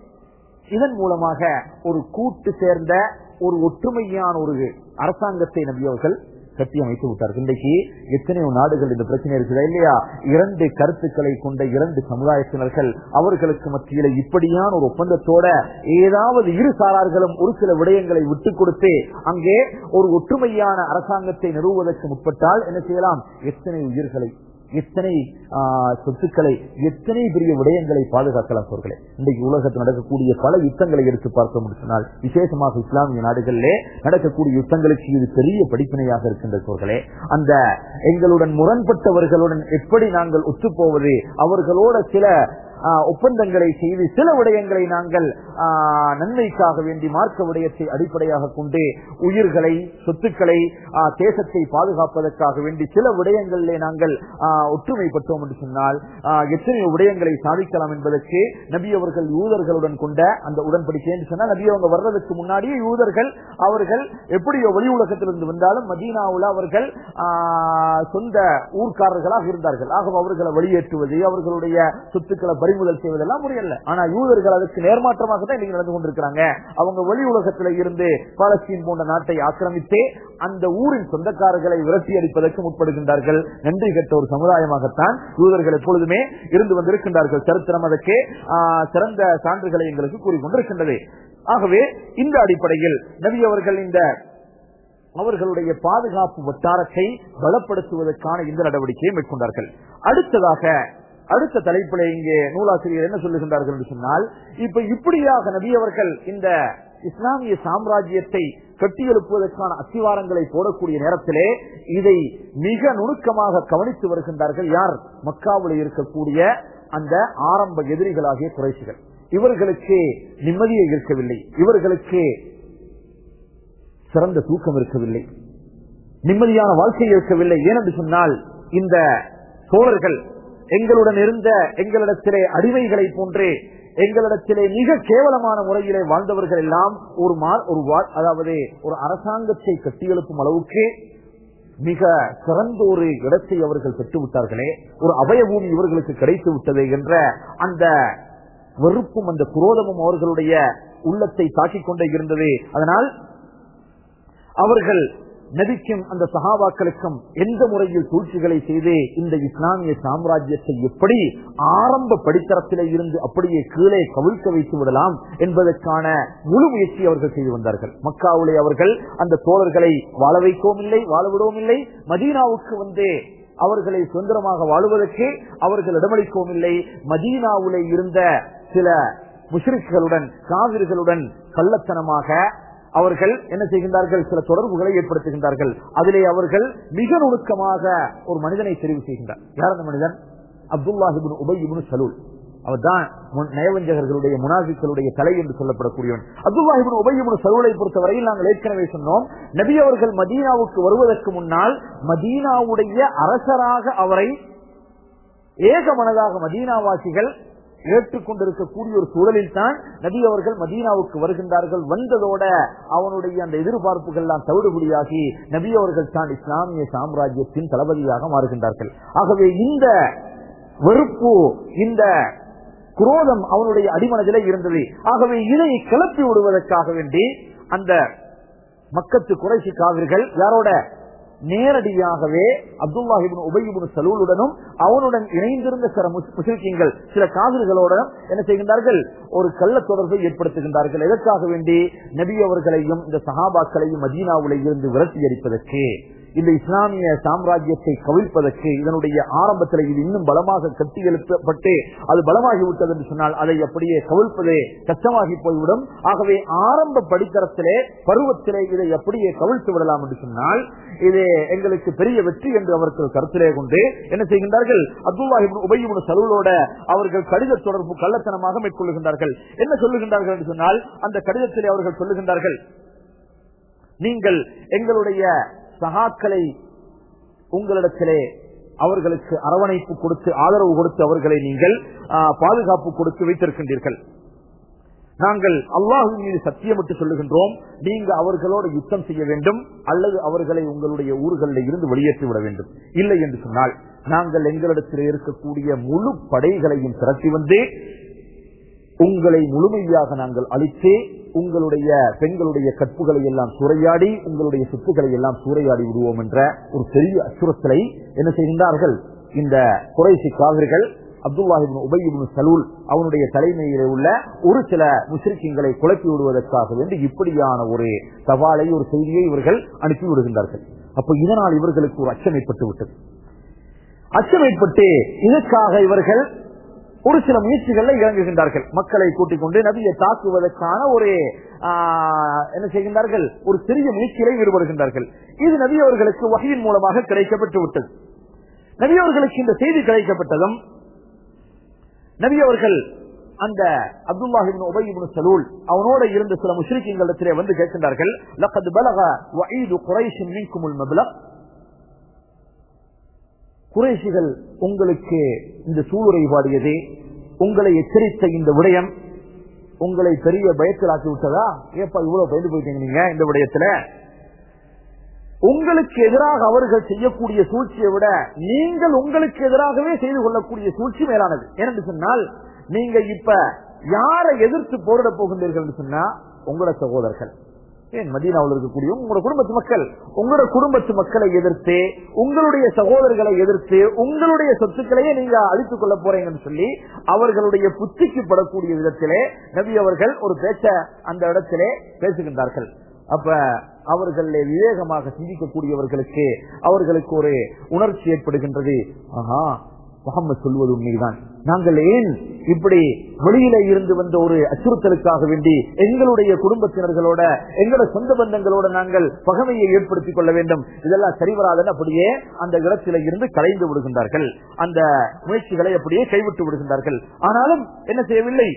[SPEAKER 2] இதன் மூலமாக ஒரு கூட்டு சேர்ந்த ஒரு ஒற்றுமையான ஒரு அரசாங்கத்தை நபியவர்கள் கட்டி அமைத்து விட்டார்கள் இன்றைக்கு எத்தனையோ நாடுகள் இந்த பிரச்சனை இருக்குதா இல்லையா இரண்டு கருத்துக்களை கொண்ட இரண்டு சமுதாயத்தினர்கள் அவர்களுக்கு மத்தியில இப்படியான ஒரு ஒப்பந்தத்தோட ஏதாவது இரு சாரார்களும் ஒரு சில விடயங்களை விட்டுக் கொடுத்து அங்கே ஒரு ஒற்றுமையான அரசாங்கத்தை நிறுவுவதற்கு முற்பட்டால் என்ன செய்யலாம் எத்தனை உயிர்களை எத்தனை சொத்துக்களை எத்தனை பெரிய விடயங்களை பாதுகாக்கலாம் அவர்களே இன்றைக்கு உலகத்தில் நடக்கக்கூடிய பல யுத்தங்களை எடுத்து பார்க்க முடிச்சினால் விசேஷமாக இஸ்லாமிய நாடுகளிலே நடக்கக்கூடிய யுத்தங்களுக்கு இது பெரிய படிப்பினையாக இருக்கின்றவர்களே அந்த எங்களுடன் முரண்பட்டவர்களுடன் எப்படி நாங்கள் ஒத்துப்போவது அவர்களோட சில ஒப்பந்தங்களை செய்து சில விடயங்களை நாங்கள் நன்மைக்காக வேண்டி மார்க்க விடயத்தை அடிப்படையாக கொண்டு உயிர்களை சொத்துக்களை தேசத்தை பாதுகாப்பதற்காக வேண்டி சில விடயங்களிலே நாங்கள் ஒற்றுமைப்பட்டோம் என்று சொன்னால் எத்தனையோ விடயங்களை சாதிக்கலாம் என்பதற்கு நபி அவர்கள் யூதர்களுடன் கொண்ட அந்த உடன்படிக்கை என்று சொன்னால் நபி அவங்க வர்றதுக்கு முன்னாடியே யூதர்கள் அவர்கள் எப்படியோ வெளி உலகத்திலிருந்து வந்தாலும் மதீனாவில் அவர்கள் சொந்த ஊர்க்காரர்களாக இருந்தார்கள் ஆக அவர்களை வெளியேற்றுவது அவர்களுடைய சொத்துக்களை பறிமுதல் செய்வதெல்லாம் முறையல்ல ஆனா யூதர்கள் அதுக்கு நேர்மாற்றமாக தான் இன்னைக்கு நடந்து கொண்டிருக்கிறாங்க அவங்க வெளி உலகத்துல இருந்து பாலஸ்தீன் போன்ற நாட்டை ஆக்கிரமித்து அந்த ஊரின் சொந்தக்காரர்களை விரட்டி அடிப்பதற்கு முற்படுகின்றார்கள் நன்றி கெட்ட ஒரு சமுதாயமாகத்தான் யூதர்கள் எப்பொழுதுமே இருந்து வந்திருக்கின்றார்கள் சரித்திரம் அதற்கு சிறந்த சான்றுகளை எங்களுக்கு கூறிக்கொண்டிருக்கின்றது ஆகவே இந்த அடிப்படையில் நபி அவர்கள் இந்த அவர்களுடைய பாதுகாப்பு வட்டாரத்தை பலப்படுத்துவதற்கான இந்த நடவடிக்கையை மேற்கொண்டார்கள் அடுத்ததாக அடுத்த தலைப்பில் இங்கே நூலாசிரியர் என்ன சொல்லுகின்றார்கள் என்று சொன்னால் இப்ப இப்படியாக நபி அவர்கள் இந்த இஸ்லாமிய சாம்ராஜ்யத்தை கட்டியெழுப்புவதற்கான அத்திவாரங்களை போடக்கூடிய நேரத்திலே இதை மிக நுணுக்கமாக கவனித்து வருகின்றார்கள் யார் மக்காவில் இருக்கக்கூடிய அந்த ஆரம்ப எதிரிகளாகிய குறைசிகள் இவர்களுக்கு நிம்மதியை இருக்கவில்லை இவர்களுக்கு சிறந்த தூக்கம் இருக்கவில்லை நிம்மதியான வாழ்க்கை இருக்கவில்லை ஏனென்று சொன்னால் இந்த சோழர்கள் எங்களுடன் இருந்த எங்களிடத்திலே அடிமைகளை போன்றே எங்களிடத்திலே மிக கேவலமான முறையிலே வாழ்ந்தவர்கள் எல்லாம் ஒரு ஒரு அதாவது ஒரு அரசாங்கத்தை கட்டியெழுப்பும் அளவுக்கு மிக சிறந்த ஒரு இடத்தை அவர்கள் பெற்றுவிட்டார்களே ஒரு அபயபூமி இவர்களுக்கு கிடைத்து விட்டது என்ற அந்த வெறுப்பும் அந்த குரோதமும் அவர்களுடைய உள்ளத்தை தாக்கிக் கொண்டே இருந்தது அதனால் அவர்கள் நபிக்கும் அந்த சகாபாக்களுக்கும் எந்த முறையில் சூழ்ச்சிகளை செய்து இந்த இஸ்லாமிய சாம்ராஜ்யத்தை எப்படி ஆரம்ப படித்தரத்திலே இருந்து அப்படியே கீழே கவிழ்க்க வைத்து விடலாம் என்பதற்கான முழு முயற்சி அவர்கள் செய்து வந்தார்கள் மக்காவிலே அவர்கள் அந்த தோழர்களை வாழ வைக்கவும் இல்லை வாழ விடவும் இல்லை மதீனாவுக்கு வந்து அவர்களை சுதந்திரமாக வாழுவதற்கு அவர்கள் இடமளிக்கவும் இல்லை மதீனாவிலே இருந்த சில முஷ்ரிக்களுடன் காவிர்களுடன் கள்ளத்தனமாக அவர்கள் என்ன செய்கின்றார்கள் சில தொடர்புகளை ஏற்படுத்துகின்றார்கள் அதிலே அவர்கள் மிக நுணுக்கமாக ஒரு மனிதனை தெரிவு செய்கின்றார் யார் அந்த மனிதன் அப்துல்லாஹிபின் உபயிபின் சலூல் அவர்தான் முன்- நயவஞ்சகர்களுடைய முனாஃபிக்களுடைய தலை என்று சொல்லப்படக்கூடியவன் அப்துல்லாஹிபின் உபயமுன் சருளை பொறுத்தவரையில் நாங்கள் ஏற்கனவே சொன்னோம் நபி அவர்கள் மதீனாவுக்கு வருவதற்கு முன்னால் மதீனாவுடைய அரசராக அவரை ஏக மனதாக மதீனாவாசிகள் ஏற்றுக்கொண்டிருக்கக்கூடிய ஒரு சூழலில் தான் நபி அவர்கள் மதீனாவுக்கு வருகின்றார்கள் வந்ததோட அவனுடைய அந்த எதிர்பார்ப்புகள் எல்லாம் தவிடுபடியாகி நபி அவர்கள் தான் இஸ்லாமிய சாம்ராஜ்யத்தின் தளபதியாக மாறுகின்றார்கள் ஆகவே இந்த வெறுப்பு இந்த குரோதம் அவனுடைய அடிமனதிலே இருந்தது ஆகவே இதை கிளப்பி விடுவதற்காக வேண்டி அந்த மக்கத்து குறைசி காவிர்கள் யாரோட நேரடியாகவே அப்துல்லாஹிபின் உபயிபின் சலூலுடனும் அவனுடன் இணைந்திருந்த சில முஸ்லிம்கள் சில காவிர்களோடும் என்ன செய்கின்றார்கள் ஒரு கள்ள தொடர்பை ஏற்படுத்துகின்றார்கள் எதற்காக வேண்டி நபி அவர்களையும் இந்த சஹாபாக்களையும் மதீனாவுல இருந்து விரட்டி அடிப்பதற்கு இந்த இஸ்லாமிய சாம்ராஜ்யத்தை கவிழ்ப்பதற்கு இதனுடைய ஆரம்பத்தில் இது இன்னும் பலமாக கட்டி எழுப்பப்பட்டு அது பலமாகி விட்டது என்று சொன்னால் அதை அப்படியே கவிழ்ப்பதே கஷ்டமாகி போய்விடும் ஆகவே ஆரம்ப படித்தரத்திலே பருவத்திலே இதை அப்படியே கவிழ்த்து விடலாம் என்று சொன்னால் இது எங்களுக்கு பெரிய வெற்றி என்று அவர்கள் கருத்திலே கொண்டு என்ன செய்கின்றார்கள் அப்துல்லாஹிபின் உபயிபின் சலுவலோட அவர்கள் கடித தொடர்பு கள்ளத்தனமாக மேற்கொள்ளுகின்றார்கள் என்ன சொல்லுகின்றார்கள் என்று சொன்னால் அந்த கடிதத்திலே அவர்கள் சொல்லுகின்றார்கள் நீங்கள் எங்களுடைய சகாக்களை உங்களிடத்திலே அவர்களுக்கு அரவணைப்பு கொடுத்து ஆதரவு கொடுத்து அவர்களை நீங்கள் ஆ, பாதுகாப்பு கொடுத்து வைத்திருக்கின்றீர்கள் நாங்கள் அல்லாஹின் மீது சத்தியமிட்டு சொல்லுகின்றோம் நீங்க அவர்களோடு யுத்தம் செய்ய வேண்டும் அல்லது அவர்களை உங்களுடைய ஊர்களில் இருந்து வெளியேற்றி விட வேண்டும் இல்லை என்று சொன்னால் நாங்கள் எங்களிடத்தில் இருக்கக்கூடிய முழு படைகளையும் திரட்டி வந்து உங்களை முழுமையாக நாங்கள் அழித்து உங்களுடைய பெண்களுடைய கற்புகளை எல்லாம் சூறையாடி உங்களுடைய சொத்துக்களை எல்லாம் சூறையாடி விடுவோம் என்ற ஒரு பெரிய அச்சுறுத்தலை என்ன செய்கின்றார்கள் இந்த குறைசி காவிர்கள் அப்துல்லாஹிபின் உபயிபின் சலூல் அவனுடைய தலைமையிலே உள்ள ஒரு சில முஸ்லிம்களை குழப்பி விடுவதற்காக வேண்டி இப்படியான ஒரு சவாலை ஒரு செய்தியை இவர்கள் அனுப்பி விடுகின்றார்கள் அப்ப இதனால் இவர்களுக்கு ஒரு அச்சம் ஏற்பட்டு விட்டது அச்சம் ஏற்பட்டு இதற்காக இவர்கள் ஒரு சில முயற்சிகள்ல இறங்குகின்றார்கள் மக்களை கூட்டிக் கொண்டு நபியை தாக்குவதற்கான ஒரு ஆஹ், என்ன செய்கின்றார்கள் ஒரு சிறிய முயற்சியில ஈடுபடுகின்றார்கள் இது நபி அவர்களுக்கு வகையின் மூலமாக கிடைக்கப்பட்டு விட்டது நபி அவர்களுக்கு இந்த செய்தி கிடைக்கப்பட்டதும் நபி அவர்கள் அந்த அப்துல்லாஹிபின் உபயிபின் சலூல் அவனோட இருந்த சில முஸ்லிம்களிடத்திலே வந்து கேட்கின்றார்கள் லக்கது பலக வஈது குறைஷின் மின்குமுல் மப்லக் குறைசிகள் உங்களுக்கு இந்த சூளுரை பாடியது உங்களை எச்சரித்த இந்த விடயம் உங்களை பெரிய பயத்திலாக்கி விட்டதா ஏப்பா இவ்வளவு பயந்து போயிட்டீங்க நீங்க இந்த விடயத்துல உங்களுக்கு எதிராக அவர்கள் செய்யக்கூடிய சூழ்ச்சியை விட நீங்கள் உங்களுக்கு எதிராகவே செய்து கொள்ளக்கூடிய சூழ்ச்சி மேலானது ஏனென்று சொன்னால் நீங்க இப்ப யாரை எதிர்த்து போரிட போகின்றீர்கள் என்று சொன்னா உங்களோட சகோதரர்கள் ஏன் மதீனாவில் இருக்கக்கூடிய உங்களோட குடும்பத்து மக்கள் உங்களோட குடும்பத்து மக்களை எதிர்த்து உங்களுடைய சகோதரர்களை எதிர்த்து உங்களுடைய சொத்துக்களையே நீங்க அழித்துக் கொள்ள போறீங்கன்னு சொல்லி அவர்களுடைய புத்திக்கு படக்கூடிய விதத்திலே நபி அவர்கள் ஒரு பேச்ச அந்த இடத்திலே பேசுகின்றார்கள் அப்ப அவர்களே விவேகமாக சிந்திக்கக்கூடியவர்களுக்கு அவர்களுக்கு ஒரு உணர்ச்சி ஏற்படுகின்றது ஆஹா முகமது சொல்வது உண்மைதான் நாங்கள் ஏன் இப்படி வெளியில இருந்து வந்த ஒரு அச்சுறுத்தலுக்காக வேண்டி எங்களுடைய குடும்பத்தினர்களோட எங்களோட சொந்த பந்தங்களோட நாங்கள் பகமையை ஏற்படுத்திக் கொள்ள வேண்டும் இதெல்லாம் சரிவராதன் அப்படியே அந்த இடத்தில இருந்து கலைந்து விடுகின்றார்கள் அந்த முயற்சிகளை அப்படியே கைவிட்டு விடுகின்றார்கள் ஆனாலும் என்ன செய்யவில்லை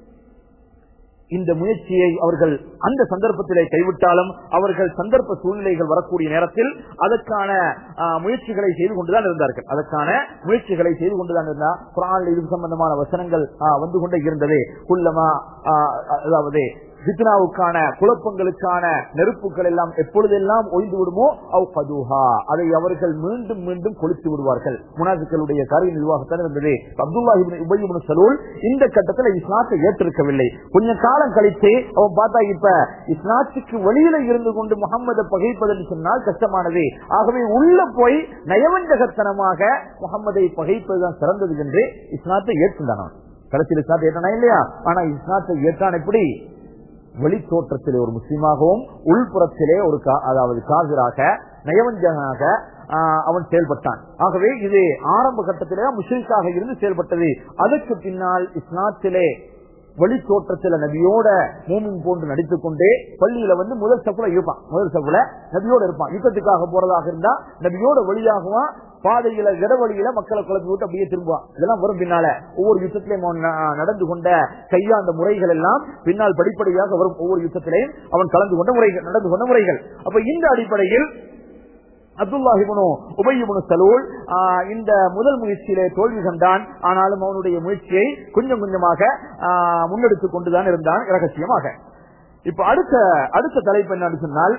[SPEAKER 2] இந்த முயற்சியை அவர்கள் அந்த சந்தர்ப்பத்திலே கைவிட்டாலும் அவர்கள் சந்தர்ப்ப சூழ்நிலைகள் வரக்கூடிய நேரத்தில் அதற்கான ஆ, முயற்சிகளை செய்து கொண்டுதான் இருந்தார்கள் அதற்கான முயற்சிகளை செய்து கொண்டுதான் இருந்தா குரானில் இது சம்பந்தமான வசனங்கள் ஆ, வந்து கொண்டே இருந்தது குள்ளமா ஆ, அதாவது ஃபித்னாவுக்கான குழப்பங்களுக்கான நெருப்புகள் எல்லாம் எப்பொழுதெல்லாம் ஒய்ந்து விடுமோ அவ் கதுஹா அதை அவர்கள் மீண்டும் மீண்டும் கொளுத்து விடுவார்கள் முனாஃபிக்களுடைய காரிய நிர்வாகத்தான் இருந்தது அப்துல்லாஹிபின் உபயிபின் சலூல் இந்த கட்டத்தில் இஸ்லாத்தை ஏற்றிருக்கவில்லை கொஞ்ச காலம் கழித்து அவன் பார்த்தா இப்ப இஸ்லாத்துக்கு வெளியில இருந்து கொண்டு முகம்மதை பகைப்பதென்று சொன்னால் கஷ்டமானது ஆகவே உள்ள போய் நயவஞ்சகத்தனமாக முகம்மதை பகைப்பதுதான் சிறந்தது என்று இஸ்லாத்தை ஏற்றுந்தான் அவன். கடைசியில் இஸ்லாத்தை ஏற்றானா இல்லையா ஆனா இஸ்லாத்தை ஏற்றான் எப்படி வெளித்தோற்றத்திலே ஒரு முஸ்லீமாகவும் உள்புறத்திலே ஒரு கா- அதாவது காவிராக நயவஞ்சகனாக ஆஹ், அவன் செயல்பட்டான் ஆகவே இது ஆரம்ப கட்டத்திலே முஸ்லிக்காக இருந்து செயல்பட்டது அதற்கு பின்னால் இஸ்லாத்திலே வெளித்தோற்றத்துல நபியோட மூமின் போன்று நடித்துக் கொண்டே பள்ளியில வந்து முதல் சப்புல இருப்பான் முதல் சப்புல நபியோட இருப்பான் யுத்தத்துக்காக போறதாக இருந்தா நபியோட வழியாகுவான் பாதையில இடவழியில மக்களை குழப்பி விட்டு அப்படியே திரும்புவான் இதெல்லாம் வரும் பின்னால ஒவ்வொரு யுத்தத்திலையும் அவன் ந- நடந்து கொண்ட கையாண்ட முறைகள் எல்லாம் பின்னால் படிப்படியாக வரும் ஒவ்வொரு யுத்தத்திலையும் அவன் கலந்து கொண்ட முறைகள் நடந்து கொண்ட முறைகள் அப்ப இந்த அடிப்படையில் அப்துல்லாஹிபுனு உபயிபுனு சலூல் ஆஹ், இந்த முதல் முயற்சியிலே தோல்வி கண்டான் ஆனாலும் அவனுடைய முயற்சியை கொஞ்சம் கொஞ்சமாக ஆஹ், முன்னெடுத்துக் கொண்டுதான் இருந்தான் ரகசியமாக இப்ப அடுத்த அடுத்த தலைப்பு என்னன்னு சொன்னால்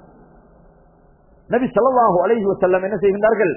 [SPEAKER 2] நபி ஸல்லல்லாஹு அலைஹி வஸல்லம் என்ன செய்கின்றார்கள்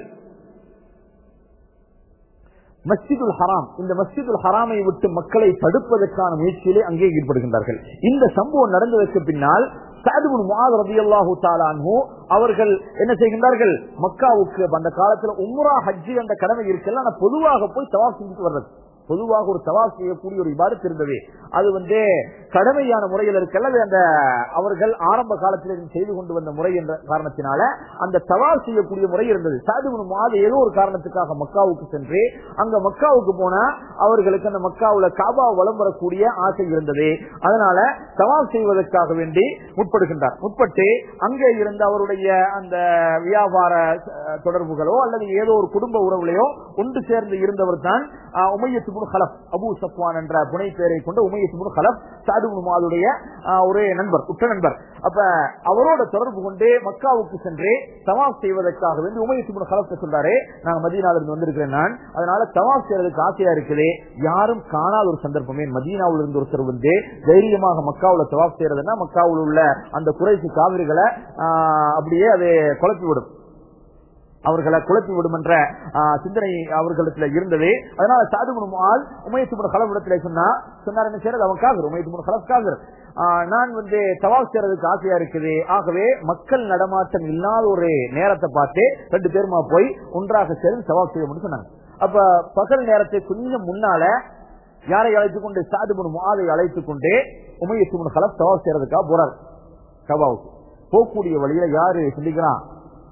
[SPEAKER 2] மஸ்ஜிதுல் ஹராம் இந்த மஸ்ஜிதுல் ஹராமை விட்டு மக்களை தடுப்பதற்கான முயற்சியிலே அங்கே ஈடுபடுகின்றார்கள் இந்த சம்பவம் நடந்ததற்கு பின்னால் சாதுபுன் முஆத் ரலியல்லாஹு தஆலா அன்ஹு அவர்கள் என்ன செய்கின்றார்கள் மக்காவுக்கு அந்த காலத்துல உம்ரா ஹஜ்ஜி என்ற கடமை இருக்கல ஆனா பொதுவாக போய் தவாப் செஞ்சுட்டு வர்றது பொதுவாக ஒரு தவாப் செய்யக்கூடிய ஒரு இபாதத் இருந்தது அது வந்து கடமையான முறையில் இருக்கல அது அந்த அவர்கள் ஆரம்ப காலத்தில் இருந்து செய்து கொண்டு வந்த முறை என்ற காரணத்தினால அந்த தவாப் செய்யக்கூடிய முறை இருந்தது சாதுபுன் முஆத் ஏதோ ஒரு காரணத்துக்காக மக்காவுக்கு சென்று அங்க மக்காவுக்கு போனா அவர்களுக்கு அந்த மக்காவுல காபா வலம் வரக்கூடிய ஆசை இருந்தது அதனால தவாப் செய்வதற்காக வேண்டி முற்படுகின்றார் முற்பட்டு அங்கே இருந்த அவருடைய அந்த வியாபார அஹ், தொடர்புகளோ அல்லது ஏதோ ஒரு குடும்ப உறவுலையோ ஒன்று சேர்ந்து இருந்தவர் தான் உமையத்துபுன் ஹலப் அபு சப்வான் என்ற புனை பெயரை கொண்ட உமையத்துபுன் ஹலப் சாதுபுன் மாதுடைய ஒரு நண்பர் உற்ற நண்பர் அப்ப அவரோட தொடர்பு கொண்டு மக்காவுக்கு சென்று தவாப் செய்வதற்காக வேண்டி உமையத்துபுன் ஹலப் சொல்றாரு நான் மதீனால இருந்து வந்திருக்கிறேன் நான் அதனால தவாப் செய்யறதுக்கு ஆசையா இருக்குது யாரும் காணாத ஒரு சந்தர்ப்பமே மதீனாவில் இருந்து ஒருத்தர் வந்து தைரியமாக மக்காவுல தவாப் செய்யறதுன்னா மக்காவில் உள்ள அந்த குறைசி காவிரிகளை ஆஹ், அப்படியே அது குழப்பி விடும் அவர்களை குழப்பி விடும் என்ற ஆ, சிந்தனை அவர்களிடத்துல இருந்தது அதனால சாதுகுணம் ஆள் உமையத்துமுன் கலவிடத்துல சொன்னா சொன்னார் என்ன செய்யறது அவன் காதர் உமையத்துமுன் கலப் காதர் நான் வந்து தவாப் செய்யறதுக்கு ஆசையா இருக்குது ஆகவே மக்கள் நடமாட்டம் இல்லாத ஒரு நேரத்தை பார்த்து ரெண்டு பேருமா போய் ஒன்றாக சேர்ந்து தவாப் செய்ய முடியும் சொன்னாங்க அப்ப பகல் நேரத்தை கொஞ்சம் முன்னால யாரை அழைத்துக் கொண்டு சாதுபுன் மாதை அழைத்துக் கொண்டு உமையத்துமுன் கலப் தவாப் செய்யறதுக்காக போறார் கபாவுக்கு போகக்கூடிய வழியில யாரு சிந்திக்கிறான்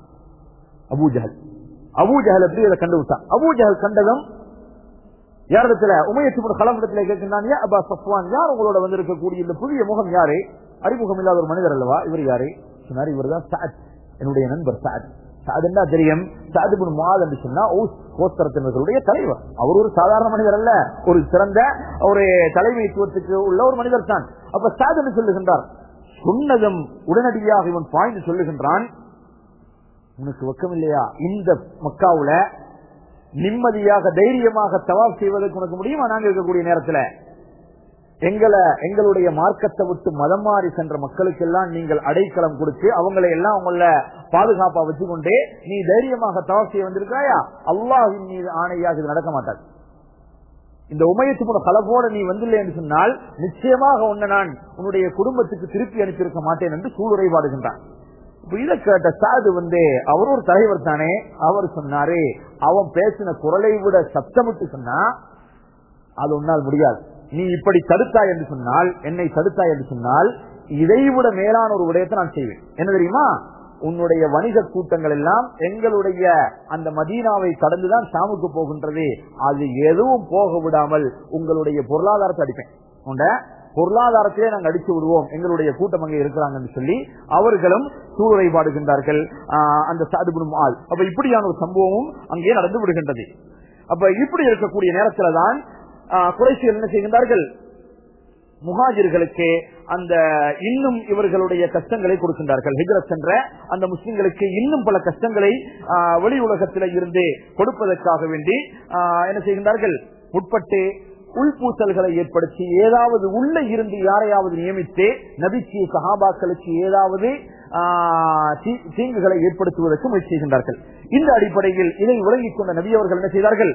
[SPEAKER 2] அபூஜஹல் அபூஜஹல் எப்படி இதை கண்டு விட்டான் அபூஜஹல் கண்டதும் யாரிடத்துல உமையத்துமுன் கலமிடத்துல கேட்கின்றான் "யா அபா சஃப்வான் யார் உங்களோட வந்திருக்கக்கூடிய இந்த புதிய முகம் யாரு அறிமுகம் இல்லாத ஒரு மனிதர் அல்லவா இவர் யாரு சொன்னார் இவர் தான் சாத் என்னுடைய நண்பர் சாத் சாதுன்னா தெரியும் சாதுபின் மாத் என்று சொன்னா ஓஸ் கோஸ்தரத்தினர்களுடைய தலைவர் அவர் ஒரு சாதாரண மனிதர் அல்ல ஒரு சிறந்த ஒரு தலைமைத்துவத்துக்கு உள்ள ஒரு மனிதர் தான் அப்ப சாத் என்று சொல்லுகின்றார் சொன்னதும் உடனடியாக இவன் பாய்ந்து சொல்லுகின்றான் உனக்கு வெக்கம் இல்லையா இந்த மக்காவுல நிம்மதியாக தைரியமாக தவாப் செய்வதற்கு உனக்கு முடியுமா நாங்க இருக்கக்கூடிய நேரத்துல எங்களை எங்களுடைய மார்க்கத்தை விட்டு மதம் மாறி சென்ற மக்களுக்கெல்லாம் நீங்கள் அடைக்கலம் கொடுத்து அவங்களை எல்லாம் உங்கள பாதுகாப்பா வச்சுக்கொண்டு நீ தைரியமாக தவாப் செய்ய வந்திருக்காயா அல்லாஹின் மீது ஆணையாக இது நடக்க மாட்டாது இந்த உமையத்து போன கலப்போட நீ வந்துள்ள என்று சொன்னால் நிச்சயமாக உன்னை நான் உன்னுடைய குடும்பத்துக்கு திருப்பி அனுப்பியிருக்க மாட்டேன் என்று சூளுரைபாடுகின்றான் இப்ப இதை கேட்ட சாது வந்து அவர் ஒரு தலைவர் தானே அவர் சொன்னாரு அவன் பேசின குரலை விட சத்தமிட்டு சொன்னா அது உன்னால் முடியாது நீ இப்படி தடுத்தாய் என்று சொன்னால் என்னை தடுத்தாய் என்று சொன்னால் இதைவிட மேலான ஒரு விடயத்தை நான் செய்வேன் என்ன தெரியுமா உன்னுடைய வணிக கூட்டங்கள் எல்லாம் எங்களுடைய அந்த மதீனாவை கடந்துதான் சாமுக்கு போகின்றது அது எதுவும் போக விடாமல் உங்களுடைய பொருளாதாரத்தை அடிப்பேன் உண்ட பொருளாதாரத்திலே நாங்கள் அடித்து விடுவோம் எங்களுடைய கூட்டம் அங்கே இருக்கிறாங்கன்னு சொல்லி அவர்களும் சூழலை பாடுகின்றார்கள் ஆஹ் அந்த சாதுபுடும் ஆள் அப்ப இப்படியான ஒரு சம்பவமும் அங்கே நடந்து விடுகின்றது அப்ப இப்படி இருக்கக்கூடிய நேரத்துல தான் குறைசியல் என்ன செய்கின்றார்கள் முகாஜிர்களுக்கு அந்த இன்னும் இவர்களுடைய கஷ்டங்களை கொடுக்கின்றார்கள் ஹிஜரத் என்ற அந்த முஸ்லிம்களுக்கு இன்னும் பல கஷ்டங்களை ஆஹ், வெளி உலகத்தில இருந்து கொடுப்பதற்காக வேண்டி ஆஹ், என்ன செய்கின்றார்கள் உட்பட்டு உள்பூசல்களை ஏற்படுத்தி ஏதாவது உள்ள இருந்து யாரையாவது நியமித்து நபிக்கு சஹாபாக்களுக்கு ஏதாவது ஆஹ், தீ- தீங்குகளை ஏற்படுத்துவதற்கு முயற்சி செய்கின்றார்கள் இந்த அடிப்படையில் இதை விளங்கிக் கொண்ட நபி அவர்கள் என்ன செய்தார்கள்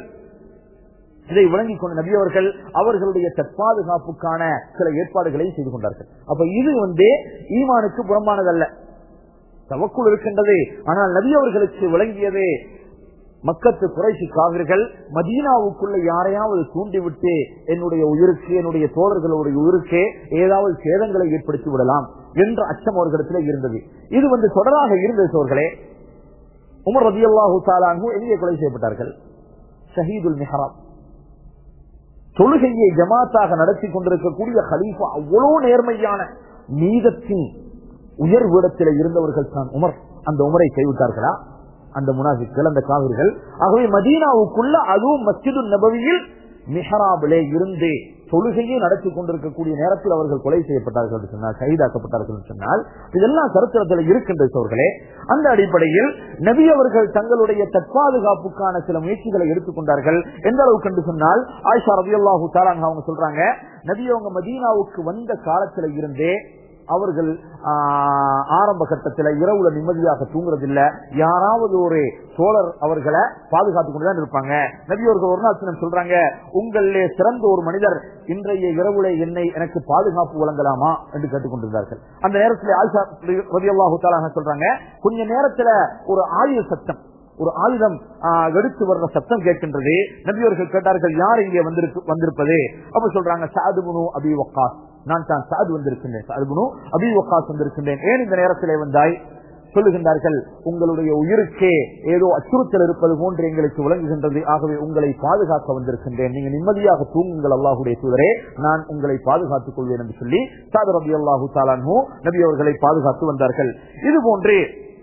[SPEAKER 2] இதை விளங்கிக் கொண்ட நபி அவர்கள் அவர்களுடைய தற்பாதுகாப்புக்கான சில ஏற்பாடுகளை செய்து கொண்டார்கள் அப்ப இது வந்து ஈமானுக்கு புறம்பானதல்ல தவக்குள் இருக்கின்றது ஆனால் நபி அவர்களுக்கு விளங்கியது மக்கத்து குறைசி காவிர்கள் மதீனாவுக்குள்ள யாரையாவது தூண்டிவிட்டு என்னுடைய உயிருக்கு என்னுடைய தோழர்களுடைய உயிருக்கு ஏதாவது சேதங்களை ஏற்படுத்தி விடலாம் என்ற அச்சம் அவர்களிடத்தில் இருந்தது இது வந்து தொடராக இருந்தது சோர்களே உமர் ரதியல்லாஹு தாலானு எங்கே கொலை செய்யப்பட்டார்கள் ஷஹீதுல் மிஹராப் தொழுகையை ஜமாத்தாக நடத்தி கொண்டிருக்கக்கூடிய ஹலீஃபா அவ்வளவு நேர்மையான நீதத்தின் உயர்விடத்தில் இருந்தவர்கள் தான் உமர் அந்த உமரை கைவிட்டார்களா அந்த முனாஃபிக்கள் அந்த காவிர்கள் ஆகவே மதீனாவுக்குள்ள அதுவும் மஸ்ஜிது நபவியில் மிஹராபிலே இருந்து தொழுகையை நடத்தி கொண்டிருக்கக்கூடிய நேரத்தில் அவர்கள் கொலை செய்யப்பட்டார்கள் என்று சொன்னால் கைதாக்கப்பட்டார்கள் என்று சொன்னால் இதெல்லாம் சரித்திரத்தில் இருக்கின்ற சோர்களே அந்த அடிப்படையில் நபி அவர்கள் தங்களுடைய தற்பாதுகாப்புக்கான சில முயற்சிகளை எடுத்துக்கொண்டார்கள் எந்த அளவுக்கு என்று சொன்னால் ஆயிஷா ரவி அல்லாஹூ அவங்க சொல்றாங்க நபி அவங்க மதீனாவுக்கு வந்த காலத்துல இருந்தே அவர்கள் ஆஹ், ஆரம்ப கட்டத்தில் இரவுல நிம்மதியாக தூங்குறதில்ல யாராவது ஒரு சோழர் அவர்களை பாதுகாத்துக் கொண்டுதான் இருப்பாங்க நபி அவர்கள் ஒரு நாள் சின்னம் சொல்றாங்க உங்களிலே சிறந்த ஒரு மனிதர் இன்றைய இரவுல என்னை எனக்கு பாதுகாப்பு வழங்கலாமா என்று கேட்டுக்கொண்டிருந்தார்கள் அந்த நேரத்தில் ஆயிஷா ரலியல்லாஹு தஆலா சொல்றாங்க கொஞ்ச நேரத்துல ஒரு ஆயுத சத்தம் ஒரு ஆயுதம் ஆஹ், எடுத்து வர்ற சத்தம் கேட்கின்றது நபியவர்கள் கேட்டார்கள் யார் இங்கே வந்திருக்கு வந்திருப்பது அப்ப சொல்றாங்க சாதுபுனு அபி வக்காஸ் நான் தான் சாது வந்திருக்கின்றேன் சாதுபுனு அபி வக்காஸ் வந்திருக்கின்றேன் ஏன் இந்த நேரத்திலே வந்தாய் சொல்லுகின்றார்கள் உங்களுடைய உயிருக்கே ஏதோ அச்சுறுத்தல் இருப்பது போன்று எங்களுக்கு விளங்குகின்றது ஆகவே உங்களை பாதுகாக்க வந்திருக்கின்றேன் நீங்க நிம்மதியாக தூங்குங்கள் அல்லாஹுடைய தூதரே நான் உங்களை பாதுகாத்துக் கொள்வேன் என்று சொல்லி சாதர் ரபி அல்லாஹு தாலான்ஹூ நபி அவர்களை பாதுகாத்து வந்தார்கள் இது போன்று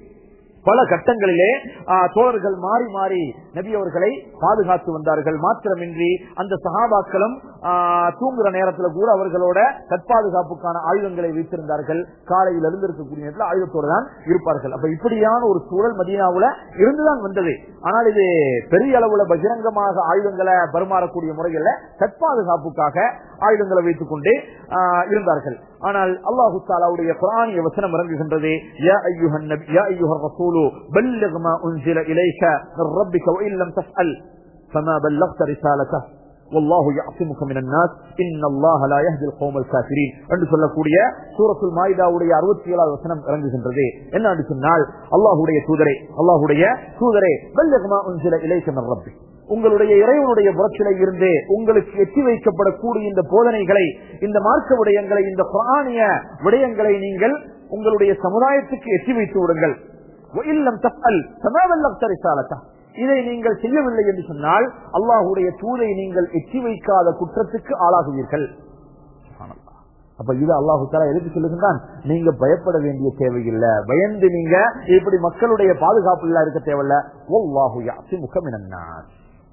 [SPEAKER 2] பல கட்டங்களிலே ஆ, தோழர்கள் மாறி மாறி நபி அவர்களை பாதுகாத்து வந்தார்கள் மாத்திரமின்றி அந்த சகாபாக்களும் ஆ, தூங்குற நேரத்துல கூட அவர்களோட தற்பாதுகாப்புக்கான ஆயுதங்களை வைத்திருந்தார்கள் காலையில் எழுந்திருக்கக்கூடிய நேரத்தில் ஆயுதத்தோடு தான் இருப்பார்கள் அப்ப இப்படியான ஒரு சூழல் மதீனாவுல இருந்துதான் வந்தது ஆனால் இது பெரிய அளவுல பகிரங்கமாக ஆயுதங்களை பரிமாறக்கூடிய முறையில் தற்பாதுகாப்புக்காக ஆயுதங்களை வைத்துக் கொண்டு ஆ, இருந்தார்கள் ஆனால் அல்லாஹு தாலாவுடைய குரானிய வசனம் இறங்குகின்றது யா ஐயுஹன் நபி யா ஐயுஹர் ரசூலு பல்லிக் மா உன்சில இலைக மின் ரப்பிக வ இல்லம் தஃஅல் فما بلغت رسالته والله يعصمك من الناس ان الله لا يهدي القوم الكافرين என்று சொல்லக்கூடிய சூரத்துல் மாயிதாவுடைய 67வது வசனம் இறங்குகின்றது என்ன என்று சொன்னால் அல்லாஹ்வுடைய தூதரே அல்லாஹ்வுடைய தூதரே பல்லிக் மா உன்சில இலைக மின் ரப்பிக் உங்களுடைய இறைவனுடைய புறத்திலே இருந்து உங்களுக்கு எட்டி வைக்கப்படக்கூடிய இந்த போதனைகளை இந்த மார்க்க விடயங்களை இந்த குரானிய விடயங்களை நீங்கள் உங்களுடைய சமுதாயத்துக்கு எட்டி வைத்து விடுங்கள் இல்லம் தப்பல் சமாவல்லம் இதை நீங்கள் செய்யவில்லை என்று சொன்னால் அல்லாஹுடைய தூதை நீங்கள் எட்டி வைக்காத குற்றத்துக்கு ஆளாகுவீர்கள் சுப்ஹானல்லாஹ். அப்ப இது அல்லாஹு தாலா எதுக்கு சொல்லுகின்றான் நீங்க பயப்பட வேண்டிய தேவையில்லை பயந்து நீங்க இப்படி மக்களுடைய பாதுகாப்பு இல்ல இருக்க தேவையில்ல ஒல்லாஹு யாசி முகமினார்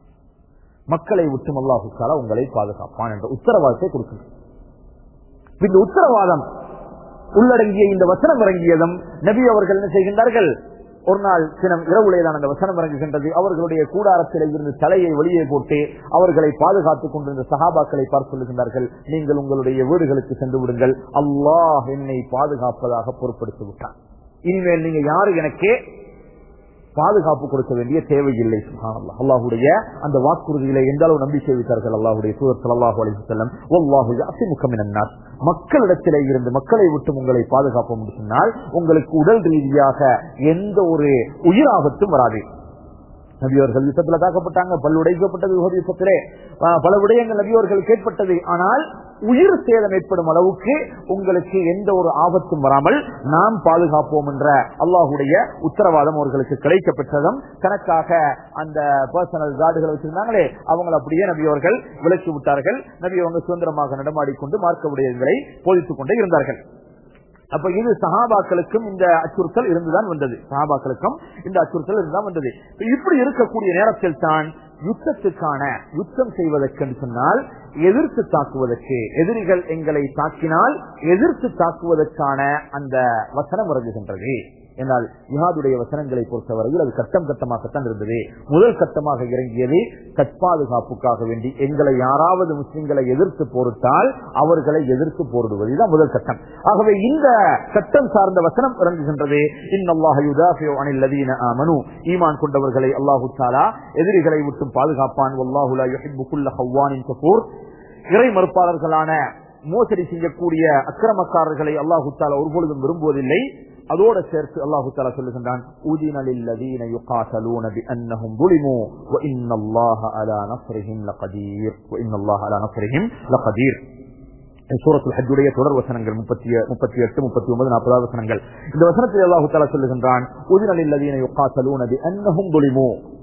[SPEAKER 2] மக்களை விட்டும் அல்லாஹு தாலா உங்களை பாதுகாப்பான் என்ற உத்தரவாதத்தை கொடுக்கணும் இந்த உத்தரவாதம் உள்ளடங்கிய இந்த வசனம் இறங்கியதும் நபி அவர்கள் என்ன செய்கின்றார்கள் ஒரு நாள் தினம் இரவுலே தான் அந்த வசனம் இறங்குகின்றது அவர்களுடைய கூடாரத்தில் இருந்து தலையை வெளியே போட்டு அவர்களை பாதுகாத்துக் கொண்டிருந்த சகாபாக்களை பார்த்து சொல்லுகின்றார்கள் நீங்கள் உங்களுடைய வீடுகளுக்கு சென்று விடுங்கள் அல்லாஹ் என்னை பாதுகாப்பதாக பொறுப்படுத்தி விட்டான் இனிமேல் நீங்க யாரு எனக்கு பாதுகாப்பு கொடுக்க வேண்டிய தேவையில்லை சுப்ஹானல்லாஹ். அல்லாஹ்வுடைய அந்த வாக்குறுதியில எந்த அளவு நம்பிக்கை வைத்தார்கள் அல்லாஹ்வுடைய தூதர் ஸல்லல்லாஹு அலைஹி வஸல்லம் வல்லாஹு யாசிமுக மினன் நாஸ் மக்களிடத்திலே இருந்து மக்களை விட்டு உங்களை பாதுகாப்போம் என்று சொன்னால் உங்களுக்கு உடல் ரீதியாக எந்த ஒரு உயிராபத்தும் வராது நபியவர்கள் யுத்தத்தில் தாக்கப்பட்டாங்க பல் உடைக்கப்பட்டது உஹது யுத்தத்திலே ஆஹ், பல விடயங்கள் நபியவர்கள் கேட்பட்டது ஆனால் உயிர் சேதம் ஏற்படும் அளவுக்கு உங்களுக்கு எந்த ஒரு ஆபத்தும் வராமல் நாம் பாதுகாப்போம் என்ற அல்லாஹுடைய உத்தரவாதம் அவர்களுக்கு கிடைக்க பெற்றதும் கணக்காக அந்த பர்சனல் கார்டுகளை வச்சிருந்தாங்களே அவங்க அப்படியே நபி அவர்கள் விலக்கி விட்டார்கள் நபி அவங்க சுதந்திரமாக நடமாடிக்கொண்டு மார்க்க விடயங்களை போதித்துக் கொண்டே இருந்தார்கள் அப்ப இது சஹாபாக்களுக்கும் இந்த அச்சுறுத்தல் இருந்துதான் வந்தது சஹாபாக்களுக்கும் இந்த அச்சுறுத்தல் இருந்துதான் வந்தது இப்ப இப்படி இருக்கக்கூடிய நேரத்தில் தான் யுத்தத்துக்கான யுத்தம் செய்வதற்கு என்று சொன்னால் எதிர்த்து தாக்குவதற்கு எதிரிகள் எங்களை தாக்கினால் எதிர்த்து தாக்குவதற்கான அந்த வசனம் இறங்குகின்றது என்றால் ஜிஹாதுடைய வசனங்களை பொறுத்தவரையில் அது கட்டம் கட்டமாகத்தான் இருந்தது முதல் கட்டமாக இறங்கியது தற்பாதுகாப்புக்காக வேண்டி எங்களை யாராவது முஸ்லிம்களை எதிர்த்து போரிட்டால் அவர்களை எதிர்த்து போரிடுவது இதுதான் முதல் கட்டம் ஆகவே இந்த கட்டம் சார்ந்த வசனம் இறங்குகின்றது இன்னல்லாஹ யுதாஃபியு அனில் லதீன ஆமனு ஈமான் கொண்டவர்களை அல்லாஹு தாலா எதிரிகளை விட்டும் பாதுகாப்பான் வல்லாஹு லா யுஹிப்பு குல்ல ஹவ்வானின் கஃபூர் இறை மறுப்பாளர்களான மோசடி செய்யக்கூடிய அக்கிரமக்காரர்களை அல்லாஹு தாலா ஒருபொழுதும் விரும்புவதில்லை அதோட சேர்த்து அல்லாஹு தாலா சொல்லுகின்றான் "உதின லில்லதீன யுகாத்தலூன பிஅன்னஹும் ظُلِمُوا وَإِنَّ اللَّهَ عَلَى نَصْرِهِمْ لَقَدِيرٌ وَإِنَّ اللَّهَ عَلى نَصْرِهِمْ لَقَدِيرٌ சூரத்துல் ஹஜ்ஜுடைய தொடர் வசனங்கள் முப்பத்தி முப்பத்தி எட்டு முப்பத்தி ஒன்பது நாற்பதாவது வசனங்கள் இந்த வசனத்தில் அல்லாஹு தாலா சொல்லுகின்றான் "உதின லில்லதீன யுகாத்தலூன பிஅன்னஹும் ظُلِمُوا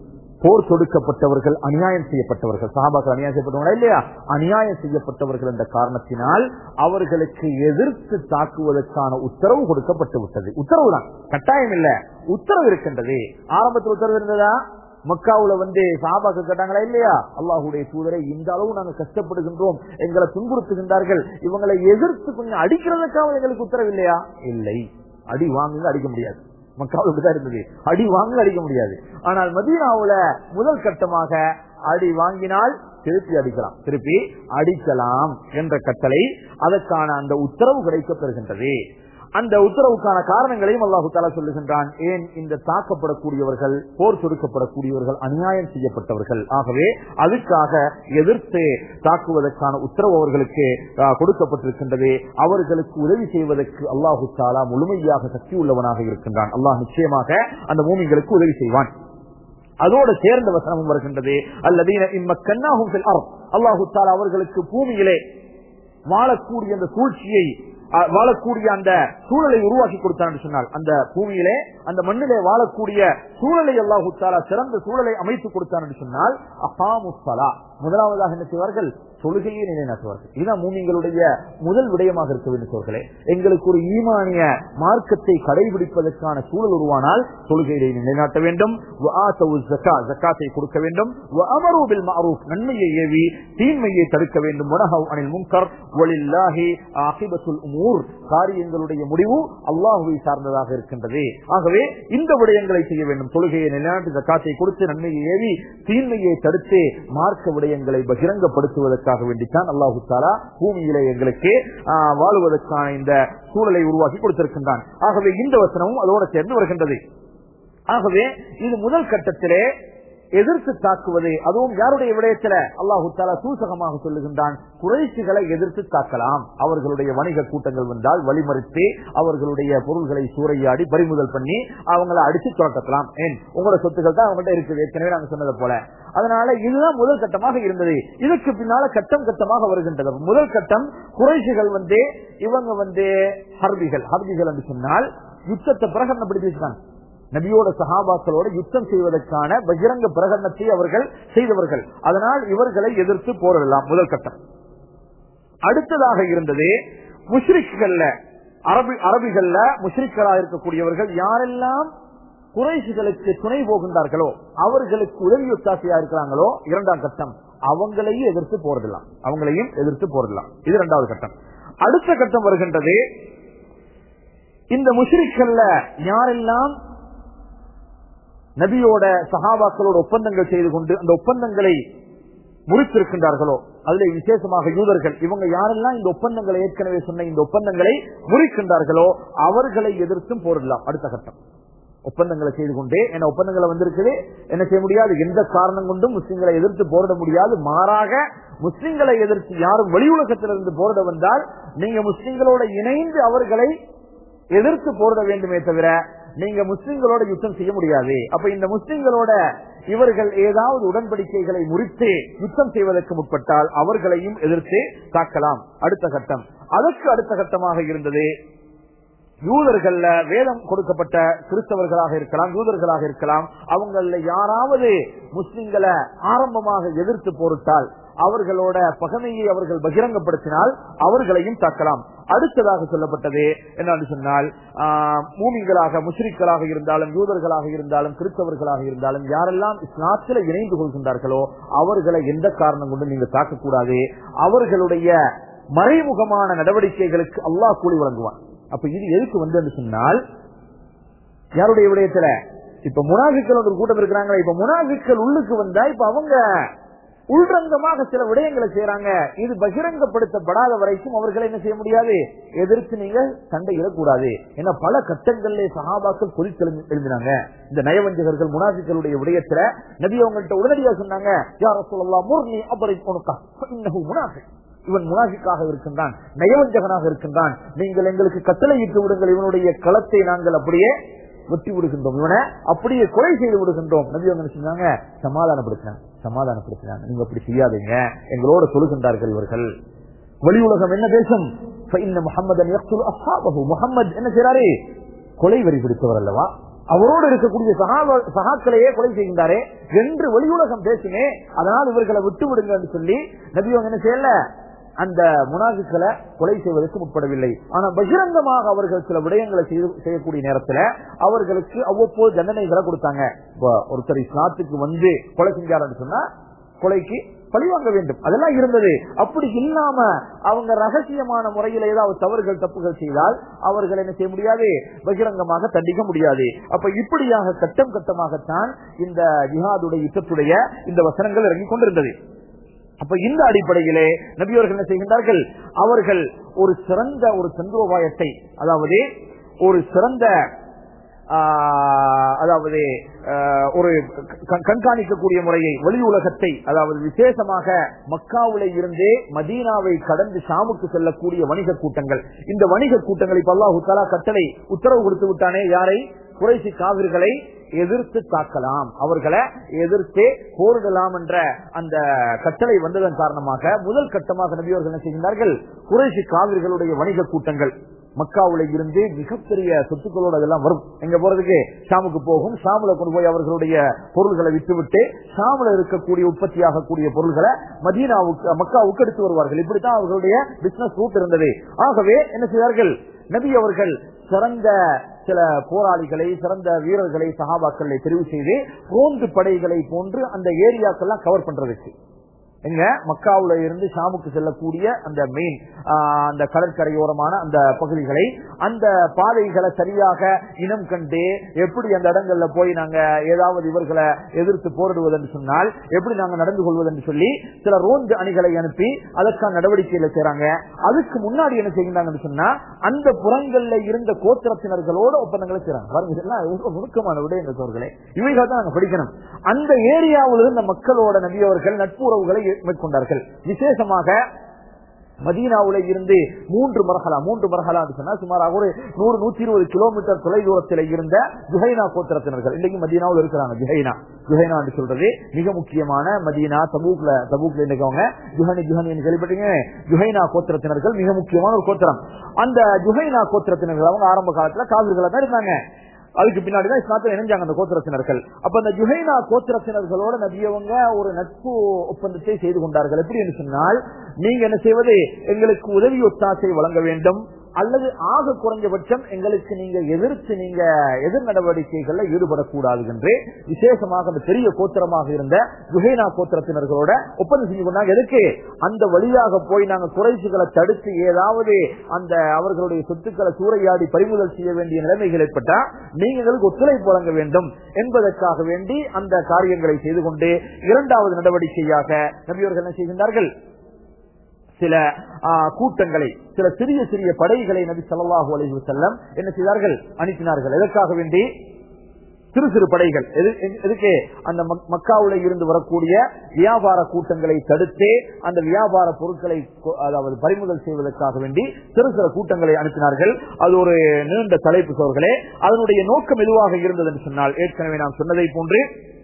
[SPEAKER 2] போர் தொடுக்கப்பட்டவர்கள் அநியாயம் செய்யப்பட்டவர்கள் சஹாபாக்கள் அநியாயம் செய்யப்பட்டவங்களா இல்லையா அநியாயம் செய்யப்பட்டவர்கள் என்ற காரணத்தினால் அவர்களுக்கு எதிர்த்து தாக்குவதற்கான உத்தரவு கொடுக்கப்பட்டு விட்டது உத்தரவு தான் கட்டாயம் இல்ல உத்தரவு இருக்கின்றது ஆரம்பத்தில் உத்தரவு இருந்ததா மக்காவுல வந்து சாபாக்கு கேட்டாங்களா இல்லையா அல்லாஹுடைய தூதரை இந்த அளவு நாங்க கஷ்டப்படுகின்றோம் எங்களை துன்புறுத்துகின்றார்கள் இவங்களை எதிர்த்து கொஞ்சம் அடிக்கிறதுக்காக எங்களுக்கு உத்தரவு இல்லையா இல்லை அடி வாங்குங்க அடிக்க முடியாது மக்காவுக்கு தான் இருந்தது அடி வாங்க அடிக்க முடியாது ஆனால் மதீனாவுல முதல் கட்டமாக அடி வாங்கினால் திருப்பி அடிக்கலாம் திருப்பி அடிக்கலாம் என்ற கட்டளை அதற்கான அந்த உத்தரவு கிடைக்கப் பெறுகின்றது அந்த உத்தரவுக்கான காரணங்களையும் அல்லாஹு தாலா சொல்லுகின்றான் ஏன் இந்த தாக்கப்படக்கூடியவர்கள் போர் தொடுக்கப்படக்கூடியவர்கள் அநியாயம் செய்யப்பட்டவர்கள் ஆகவே அதுக்காக எதிர்த்து தாக்குவதற்கான உத்தரவு அவர்களுக்கு ஆஹ், கொடுக்கப்பட்டிருக்கின்றது அவர்களுக்கு உதவி செய்வதற்கு அல்லாஹு தாலா முழுமையாக சக்தி உள்ளவனாக இருக்கின்றான் அல்லாஹ் நிச்சயமாக அந்த மூமிங்களுக்கு உதவி செய்வான் அதோடு சேர்ந்த வசனமும் வருகின்றது அல்லதீன இம்மக்கன்னாகும் ஃபில் அர்த். அல்லாஹு தாலா அவர்களுக்கு பூமியிலே வாழக்கூடிய அந்த சூழ்ச்சியை அஹ், வாழக்கூடிய அந்த சூழலை உருவாக்கி கொடுத்தான் என்று சொன்னால் அந்த பூமியிலே அந்த மண்ணிலே வாழக்கூடிய சூழலை அல்லாஹு தாலா சிறந்த சூழலை அமைத்து கொடுத்தான் என்று சொன்னால் அஹாமுஸ்ஸலா முதலாவதாக என்ன செய்வார்கள் தொழுகையை நிலைநாட்டுவார்கள் இதுதான் மூமிங்களுடைய முதல் விடயமாக இருக்க வேண்டும் சோர்களே எங்களுக்கு ஒரு ஈமானிய மார்க்கத்தை கடைபிடிப்பதற்கான சூழல் உருவானால் தொழுகையை நிலைநாட்ட வேண்டும் வஆத்தவு ஸக்கா, ஸக்காத்தை கொடுக்க வேண்டும் வஅமரு பில் மஅரூஃப், நன்மையை ஏவி தீன்மையை தடுக்க வேண்டும் வனஹவ் அனில் முன்கர் வலில்லாஹி ஆகிபத்துல் உமூர் காரியங்களுடைய முடிவு அல்லாஹுவை சார்ந்ததாக இருக்கின்றது ஆகவே இந்த விடயங்களை செய்ய வேண்டும் தொழுகையை நிலைநாட்டு ஜக்காத்தை கொடுத்து நன்மையை ஏவி தீன்மையை தடுத்து மார்க்க விடயங்களை பகிரங்கப்படுத்துவதற்காக வேண்டித்தான் அல்லாஹு தாலா பூமியிலே எங்களுக்கு ஆஹ், வாழுவதற்கான இந்த சூழலை உருவாக்கி கொடுத்திருக்கின்றான் ஆகவே இந்த வசனமும் அதோடு சேர்ந்து வருகின்றது ஆகவே இது முதல் கட்டத்திலே எதிர்த்து தாக்குவது அதுவும் யாருடைய விடயத்தில அல்லாஹு தாலா சூசகமாக சொல்லுகின்றான் குறைசிகளை எதிர்த்து தாக்கலாம் அவர்களுடைய வணிக கூட்டங்கள் வந்தால் வழிமறித்து அவர்களுடைய பொருள்களை சூறையாடி பறிமுதல் பண்ணி அவங்களை அடிச்சு துரட்டலாம் ஏன் உங்களோட சொத்துக்கள் தான் அவங்கள்ட்ட இருக்குது ஏற்கனவே நாங்க சொன்னது போல அதனால இதுதான் முதல் கட்டமாக இருந்தது இதுக்கு பின்னால கட்டம் கட்டமாக வருகின்றது முதல் கட்டம் குறைசிகள் வந்து இவங்க வந்து ஹர்பிகள் ஹர்பிகள் என்று சொன்னால் யுத்தத்தை பிரகடனப்படுத்தி வச்சுட்டாங்க நபியோட சஹாபாக்களோட யுத்தம் செய்வதற்கான பகிரங்க பிரகடனத்தை அவர்கள் செய்தவர்கள் அதனால் இவர்களை எதிர்த்து போரிடலாம் முதல் கட்டம் அடுத்ததாக இருந்தது முஷ்ரிக்குகள்ல அரபி அரபிகள்ல முஷ்ரிக்களாக இருக்கக்கூடியவர்கள் யாரெல்லாம் குறைசுகளுக்கு துணை போகின்றார்களோ அவர்களுக்கு உதவி ஒத்தாசையா இருக்கிறாங்களோ இரண்டாம் கட்டம் அவங்களையும் எதிர்த்து போரிடலாம் அவங்களையும் எதிர்த்து போரிடலாம் இது இரண்டாவது கட்டம் அடுத்த கட்டம் வருகின்றது இந்த முஷ்ரிக்கல்ல யாரெல்லாம் நபியோட சஹாபாக்களோட ஒப்பந்தங்கள் செய்து கொண்டு அந்த ஒப்பந்தங்களை முறித்திருக்கின்றார்களோ அதுல விசேஷமாக யூதர்கள் இவங்க யாரெல்லாம் இந்த ஒப்பந்தங்களை ஏற்கனவே சொன்ன இந்த ஒப்பந்தங்களை முறிக்கின்றார்களோ அவர்களை எதிர்த்தும் போரிடலாம் அடுத்த கட்டம் ஒப்பந்தங்களை செய்து கொண்டே என்ன ஒப்பந்தங்களை வந்திருக்குது என்ன செய்ய முடியாது எந்த காரணம் கொண்டும் முஸ்லிம்களை எதிர்த்து போரிட முடியாது மாறாக முஸ்லிம்களை எதிர்த்து யாரும் வெளி உலகத்திலிருந்து போரிட வந்தால் நீங்க முஸ்லிம்களோட இணைந்து அவர்களை எதிர்த்து போரிட வேண்டுமே தவிர நீங்க முஸ்லிம்களோட யுத்தம் செய்ய முடியாது அப்ப இந்த முஸ்லிம்களோட இவர்கள் ஏதாவது உடன்படிக்கைகளை முறித்து யுத்தம் செய்வதற்கு முற்பட்டால் அவர்களையும் எதிர்த்து தாக்கலாம் அடுத்த கட்டம் அதற்கு அடுத்த கட்டமாக இருந்தது யூதர்கள்ல வேதம் கொடுக்கப்பட்ட கிறிஸ்தவர்களாக இருக்கலாம் யூதர்களாக இருக்கலாம் அவங்கள யாராவது முஸ்லிம்களை ஆரம்பமாக எதிர்த்து போரிட்டால் அவர்களோட பகமையை அவர்கள் பகிரங்கப்படுத்தினால் அவர்களையும் தாக்கலாம் அடுத்ததாக சொல்லப்பட்டது என்னன்னு சொன்னால் மூமிங்களாக முஷ்ரிக்களாக இருந்தாலும் யூதர்களாக இருந்தாலும் கிறிஸ்தவர்களாக இருந்தாலும் யாரெல்லாம் இஸ்லாத்தில் இணைந்து கொள்கின்றார்களோ அவர்களை எந்த காரணம் கொண்டு நீங்க தாக்கக்கூடாது அவர்களுடைய மறைமுகமான நடவடிக்கைகளுக்கு அல்லாஹ் கூலி வழங்குவான் அப்ப இது எதுக்கு வந்து சொன்னால் யாருடைய விடயத்துல இப்ப முனாஃபிக்கள் ஒரு கூட்டம் இருக்கிறாங்க இப்ப முனாஃபிக்கள் உள்ளுக்கு வந்தா இப்ப அவங்க உள்ரங்கமாக சில விடயங்களை செய்யறாங்க இது பகிரங்கப்படுத்தப்படாத வரைக்கும் அவர்களை என்ன செய்ய முடியாது எதிர்த்து நீங்க சண்டையிடக்கூடாது ஏன்னா பல கட்டங்களிலே சகாபாக்கள் கொதித்தெழுந்து எழுந்தினாங்க இந்த நயவஞ்சகர்கள் முனாஃபிக்களுடைய விடயத்துல நபி அவங்கள்ட்ட உடனடியாக சொன்னாங்க யார சொல்லலாம் முர்னி அபரை முனாஃபிக் இவன் முனாஃபிக்காக இருக்கின்றான் நயவஞ்சகனாக இருக்கின்றான் நீங்கள் எங்களுக்கு கட்டளையிட்டு விடுங்கள் இவனுடைய களத்தை நாங்கள் அப்படியே வெட்டி விடுகின்றோம் இவனை அப்படியே கொலை செய்து விடுகின்றோம் நபி அவங்க சொன்னாங்க சமாதானப்படுத்தினாங்க சமாதானப்படுத்தினாங்க நீங்க அப்படி செய்யாதீங்க எங்களோட சொல்லுகின்றார்கள் இவர்கள் வெளி உலகம் என்ன பேசும் முகமது முகமது என்ன செய்யறாரு கொலை வரி பிடித்தவர் அல்லவா அவரோடு இருக்கக்கூடிய சகாவ சகாக்களையே கொலை செய்கின்றாரே என்று வெளியுலகம் பேசுமே அதனால் இவர்களை விட்டு விடுங்க என்று சொல்லி நபி அவங்க என்ன செய்யல அந்த முனாஃபிக்களை கொலை செய்வதற்கு முற்படவில்லை ஆனா பகிரங்கமாக அவர்கள் சில விடயங்களை செய்து- செய்யக்கூடிய நேரத்துல அவர்களுக்கு அவ்வப்போது தண்டனைகளை கொடுத்தாங்க இப்ப ஒருத்தர் இஸ்லாத்துக்கு வந்து கொலை செஞ்சாருன்னு சொன்னா கொலைக்கு பழி வாங்க வேண்டும் அதெல்லாம் இருந்தது அப்படி இல்லாம அவங்க ரகசியமான முறையில் ஏதாவது தவறுகள் தப்புகள் செய்தால் அவர்கள் என்ன செய்ய முடியாது பகிரங்கமாக தண்டிக்க முடியாது அப்ப இப்படியாக கட்டம் கட்டமாகத்தான் இந்த ஜிஹாதுடைய யுத்தத்துடைய இந்த வசனங்கள் இறங்கிக் கொண்டிருந்தது அப்ப இந்த அடிப்படையிலே நபியவர்கள் என்ன செய்கின்றார்கள் அவர்கள் ஒரு சிறந்த ஒரு தந்திரோபாயத்தை அதாவது ஒரு சிறந்த ஆஹ், அதாவது ஆஹ், ஒரு க- கண்காணிக்கக்கூடிய முறையை வெளி உலகத்தை அதாவது விசேஷமாக மக்காவிலே இருந்தே மதீனாவை கடந்து ஷாமுக்கு செல்லக்கூடிய வணிக கூட்டங்கள் இந்த வணிக கூட்டங்களை இப்ப அல்லாஹு தஆலா கட்டளை உத்தரவு கொடுத்து விட்டானே யாரை குறைசி காவிர்களை எதிர்த்து தாக்கலாம் அவர்களை எதிர்த்து போரிடலாம் என்ற அந்த கட்டளை வந்ததன் காரணமாக முதல் கட்டமாக நபியவர்கள் என்ன செய்கின்றார்கள் குறைசி காவிர்களுடைய வணிக கூட்டங்கள் மக்காவுல இருந்து மிகப்பெரிய சொத்துக்களோடு அதெல்லாம் வரும் எங்க போறதுக்கு ஷாமுக்கு போகும் ஷாமுல கொண்டு போய் அவர்களுடைய பொருள்களை விட்டுவிட்டு ஷாமுல இருக்கக்கூடிய உற்பத்தி ஆகக்கூடிய பொருள்களை மதீனாவுக்கு மக்காவுக்கு எடுத்து வருவார்கள் இப்படித்தான் அவர்களுடைய பிசினஸ் ரூட் இருந்தது ஆகவே என்ன செய்வார்கள் நபி அவர்கள் சிறந்த சில போராளிகளை சிறந்த வீரர்களை சகாபாக்களை தெரிவு செய்து ரோந்து படைகளை போன்று அந்த ஏரியாக்கெல்லாம் கவர் பண்றதுக்கு எங்க மக்காவுல இருந்து ஷாமுக்கு செல்லக்கூடிய அந்த மெயின் அந்த கடற்கரையோரமான அந்த பகுதிகளை அந்த பாதைகளை சரியாக இனம் கண்டு எப்படி அந்த இடங்கள்ல போய் நாங்க ஏதாவது இவர்களை எதிர்த்து போரிடுவதென்று சொன்னால் எப்படி நாங்க நடந்து கொள்வதென்று சொல்லி சில ரோந்து அணிகளை அனுப்பி அதற்கான நடவடிக்கைகளை செய்றாங்க அதுக்கு முன்னாடி என்ன செய்கிறாங்கன்னு சொன்னா அந்த புறங்கள்ல இருந்த கோத்திரத்தினர்களோட ஒப்பந்தங்களை செய்றாங்க பாருங்க இதெல்லாம் எவ்வளவு நுணுக்கமான விடயங்கள் சோர்களே இவைகள் தான் நாங்க படிக்கணும் அந்த ஏரியாவில் இருந்த மக்களோட நபியவர்கள் நட்புறவுகளை மேற்கொண்டார்கள் விசேஷமாக மதீனாவுல இருந்து மூன்று மரஹலா மூன்று மரஹலா சொன்னா சுமாராக ஒரு நூறு நூத்தி இருபது கிலோமீட்டர் தொலை தூரத்தில் இருந்த ஜுஹைனா கோத்திரத்தினர்கள் இன்னைக்கு மதீனாவில் இருக்கிறாங்க ஜுஹைனா ஜுஹைனா என்று சொல்றது மிக முக்கியமான மதீனா தபூக்ல தபூக்ல இன்னைக்கு அவங்க ஜுஹனி ஜுஹனி கேள்விப்பட்டீங்க ஜுஹைனா கோத்திரத்தினர்கள் மிக முக்கியமான ஒரு கோத்திரம் அந்த ஜுஹைனா கோத்திரத்தினர்கள் அவங்க ஆரம்ப காலத்துல காவிர்களா தான் இருந்தாங்க அதுக்கு பின்னாடிதான் இஸ்லாத்தில் இணைஞ்சாங்க அந்த கோத்திரத்தினர்கள் அப்ப அந்த ஜுஹைனா கோத்திரத்தினர்களோட நபியவங்க ஒரு நட்பு ஒப்பந்தத்தை செய்து கொண்டார்கள் எப்படி என்று சொன்னால் நீங்க என்ன செய்வது எங்களுக்கு உதவி ஒத்தாசை வழங்க வேண்டும் அல்லது ஆக குறைஞ்சபட்சம் எங்களுக்கு நீங்க எதிர்த்து நீங்க எதிர் நடவடிக்கைகள்ல ஈடுபடக்கூடாது என்று விசேஷமாக அந்த பெரிய கோத்திரமாக இருந்த குஹேனா கோத்திரத்தினர்களோட ஒப்பந்தம் செஞ்சு கொண்டாங்க எதுக்கு அந்த வழியாக போய் நாங்க குறைசுகளை தடுத்து ஏதாவது அந்த அவர்களுடைய சொத்துக்களை சூறையாடி பறிமுதல் செய்ய வேண்டிய நிலைமைகள் ஏற்பட்டா நீங்க எங்களுக்கு ஒத்துழைப்பு வழங்க வேண்டும் என்பதற்காக வேண்டி அந்த காரியங்களை செய்து கொண்டு இரண்டாவது நடவடிக்கையாக நபியவர்கள் என்ன செய்கின்றார்கள் சில ஆ, கூட்டங்களை சில சிறிய சிறிய படைகளை நபி ஸல்லல்லாஹு அலைஹி வஸல்லம் என்ன செய்தார்கள் அனுப்பினார்கள் எதற்காக வேண்டி சிறு சிறு படைகள் எது- எது- எதுக்கு அந்த மக்- மக்காவுல இருந்து வரக்கூடிய வியாபார கூட்டங்களை தடுத்து அந்த வியாபார பொருட்களை கொ- அதாவது பறிமுதல் செய்வதற்காக வேண்டி சிறு சிறு கூட்டங்களை அனுப்பினார்கள் அது ஒரு நீண்ட தலைப்பு சோர்களே அதனுடைய நோக்கம் எதுவாக இருந்தது என்று சொன்னால் ஏற்கனவே நாம் சொன்னதை போன்று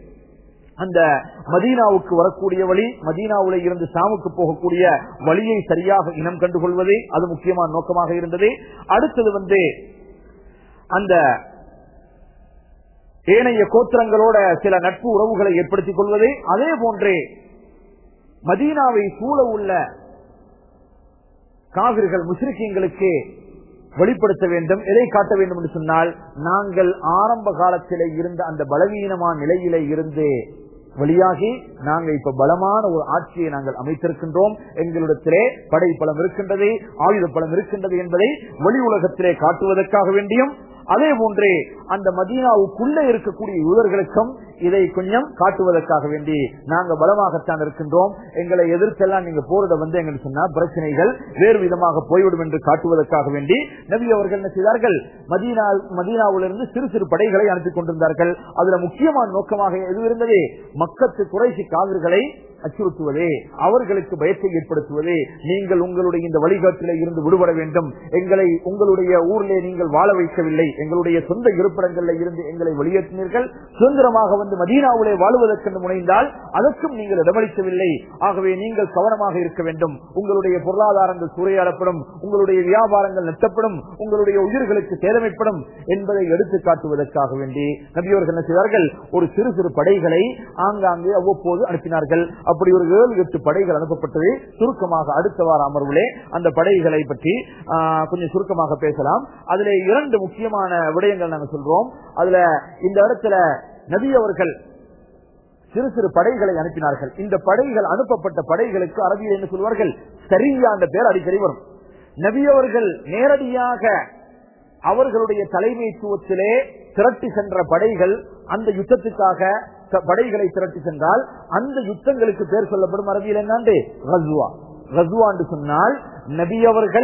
[SPEAKER 2] அந்த மதீனாவுக்கு வரக்கூடிய வழி மதீனாவுல இருந்து ஷாமுக்கு போகக்கூடிய வழியை சரியாக இனம் கண்டுகொள்வது அது முக்கியமான நோக்கமாக இருந்தது அடுத்தது வந்து அந்த ஏனைய கோத்திரங்களோட சில நட்பு உறவுகளை ஏற்படுத்திக் கொள்வது அதே போன்றே மதீனாவை சூழ உள்ள காவிர்கள் முஸ்லிம்களுக்கு வெளிப்படுத்த வேண்டும் எதை காட்ட வேண்டும் என்று சொன்னால் நாங்கள் ஆரம்ப காலத்திலே இருந்த அந்த பலவீனமான நிலையிலே இருந்து வெளியாகி நாங்கள் இப்ப பலமான ஒரு ஆட்சியை நாங்கள் அமைத்திருக்கின்றோம் எங்களிடத்திலே படை பலம் இருக்கின்றது ஆயுத பலம் இருக்கின்றது என்பதை வெளி உலகத்திலே காட்டுவதற்காக வேண்டியும் அதே போன்றே அந்த மதீனாவுக்குள்ளே இருக்கக்கூடிய யூதர்களுக்கும் இதை கொஞ்சம் காட்டுவதற்காக வேண்டி நாங்க பலமாகத்தான் இருக்கின்றோம் எங்களை எதிர்த்தெல்லாம் நீங்க போரிட வந்து எங்களுக்கு சொன்னா பிரச்சனைகள் வேறு விதமாக போய்விடும் என்று காட்டுவதற்காக வேண்டி நபி அவர்கள் என்ன செய்தார்கள் மதீனா மதீனாவிலிருந்து சிறு சிறு படைகளை அனுப்பிக் கொண்டிருந்தார்கள் அதுல முக்கியமான நோக்கமாக எது இருந்தது மக்கத்து குறைசி காவிர்களை அச்சுறுத்துவதே அவர்களுக்கு பயத்தை ஏற்படுத்துவதே நீங்கள் உங்களுடைய இந்த வழிகாட்டில இருந்து விடுபட வேண்டும் எங்களை உங்களுடைய ஊரிலே நீங்கள் வாழ வைக்கவில்லை எங்களுடைய சொந்த இருப்பிடங்களில் இருந்து எங்களை வெளியேற்றினீர்கள் சுதந்திரமாக வந்து மதீனாவிலே வாழ்வதற்கு முனைந்தால் அதற்கும் நீங்கள் இடமளிக்கவில்லை ஆகவே நீங்கள் கவனமாக இருக்க வேண்டும் உங்களுடைய பொருளாதாரங்கள் சூறையாடப்படும் உங்களுடைய வியாபாரங்கள் நெட்டப்படும் உங்களுடைய உயிர்களுக்கு சேதமைப்படும் என்பதை எடுத்து காட்டுவதற்காக வேண்டி நபியவர்கள் என்ன செய்தார்கள் ஒரு சிறு சிறு படைகளை ஆங்காங்கே அவ்வப்போது அனுப்பினார்கள் அப்படி ஒரு ஏழு எட்டு படைகள் அனுப்பப்பட்டது சுருக்கமாக அடுத்த வார அமர்வுலே அந்த படைகளை பற்றி ஆஹ், கொஞ்சம் சுருக்கமாக பேசலாம் அதுல இரண்டு முக்கியமான விடயங்கள் நாங்க சொல்றோம் அதுல இந்த இடத்துல நபி அவர்கள் சிறு சிறு படைகளை அனுப்பினார்கள் இந்த படைகள் அனுப்பப்பட்ட படைகளுக்கு அரபியில் என்ன சொல்வார்கள் சரியா அந்த பேர் அடிக்கடி வரும் நபி அவர்கள் நேரடியாக அவர்களுடைய தலைமைத்துவத்திலே திரட்டி சென்ற படைகள் அந்த யுத்தத்துக்காக த- படைகளை திரட்டி சென்றால் அந்த யுத்தங்களுக்கு பேர் சொல்லப்படும் அரபியில் என்னாண்டு ரஸ்வா ரஸ்வா என்று சொன்னால் நபி அவர்கள்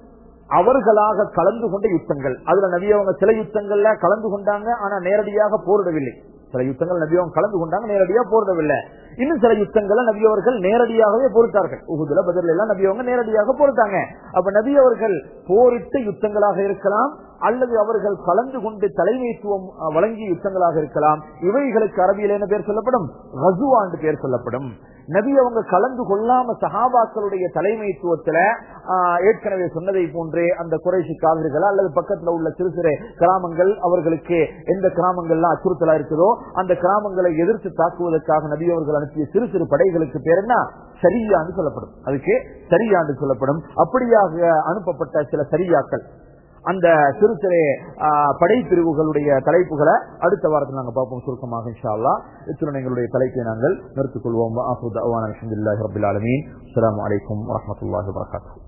[SPEAKER 2] அவர்களாக கலந்து கொண்ட யுத்தங்கள் அதுல நபி அவங்க சில யுத்தங்கள்ல கலந்து கொண்டாங்க ஆனா நேரடியாக போரிடவில்லை சில யுத்தங்கள் நபி அவங்க கலந்து கொண்டாங்க நேரடியாக போரிடவில்லை இன்னும் சில யுத்தங்களை நபி அவர்கள் நேரடியாகவே போரிட்டார்கள் உகுதுல பதில் எல்லாம் நபி அவங்க நேரடியாக போரிட்டாங்க அப்ப நபி அவர்கள் போரிட்ட யுத்தங்களாக இருக்கலாம் அல்லது அவர்கள் கலந்து கொண்டு தலைமைத்துவம் அஹ், வழங்கிய யுத்தங்களாக இருக்கலாம் இவைகளுக்கு அரபியில் என்ன பேர் சொல்லப்படும் ரசுவா என்று பேர் சொல்லப்படும் நபி அவங்க கலந்து கொள்ளாம சஹாபாக்களுடைய தலைமைத்துவத்துல ஆஹ், ஏற்கனவே சொன்னதை போன்றே அந்த குறைசி காவிர்கள் அல்லது பக்கத்துல உள்ள சிறு சிறு கிராமங்கள் அவர்களுக்கு எந்த கிராமங்கள்லாம் அச்சுறுத்தலா இருக்குதோ அந்த கிராமங்களை எதிர்த்து தாக்குவதற்காக நபி அவர்கள் அனுப்பிய சிறு சிறு படைகளுக்கு பேர் என்ன சரியான்னு சொல்லப்படும் அதுக்கு சரியான்னு சொல்லப்படும் அப்படியாக அனுப்பப்பட்ட சில சரியாக்கள் அந்த சிறு சிறு ஆஹ், படைப்பிரிவுகளுடைய தலைப்புகளை அடுத்த வாரத்தில் நாங்கள் பார்ப்போம் சுருக்கமாக இன்ஷா அல்லாஹ் இத்துடன் எங்களுடைய தலைப்பை நாங்கள் நிறுத்திக் கொள்வோம் அஸ்லாம் வலைக்கம் வரமத்துல்லாஹி வபரகாத்துஹு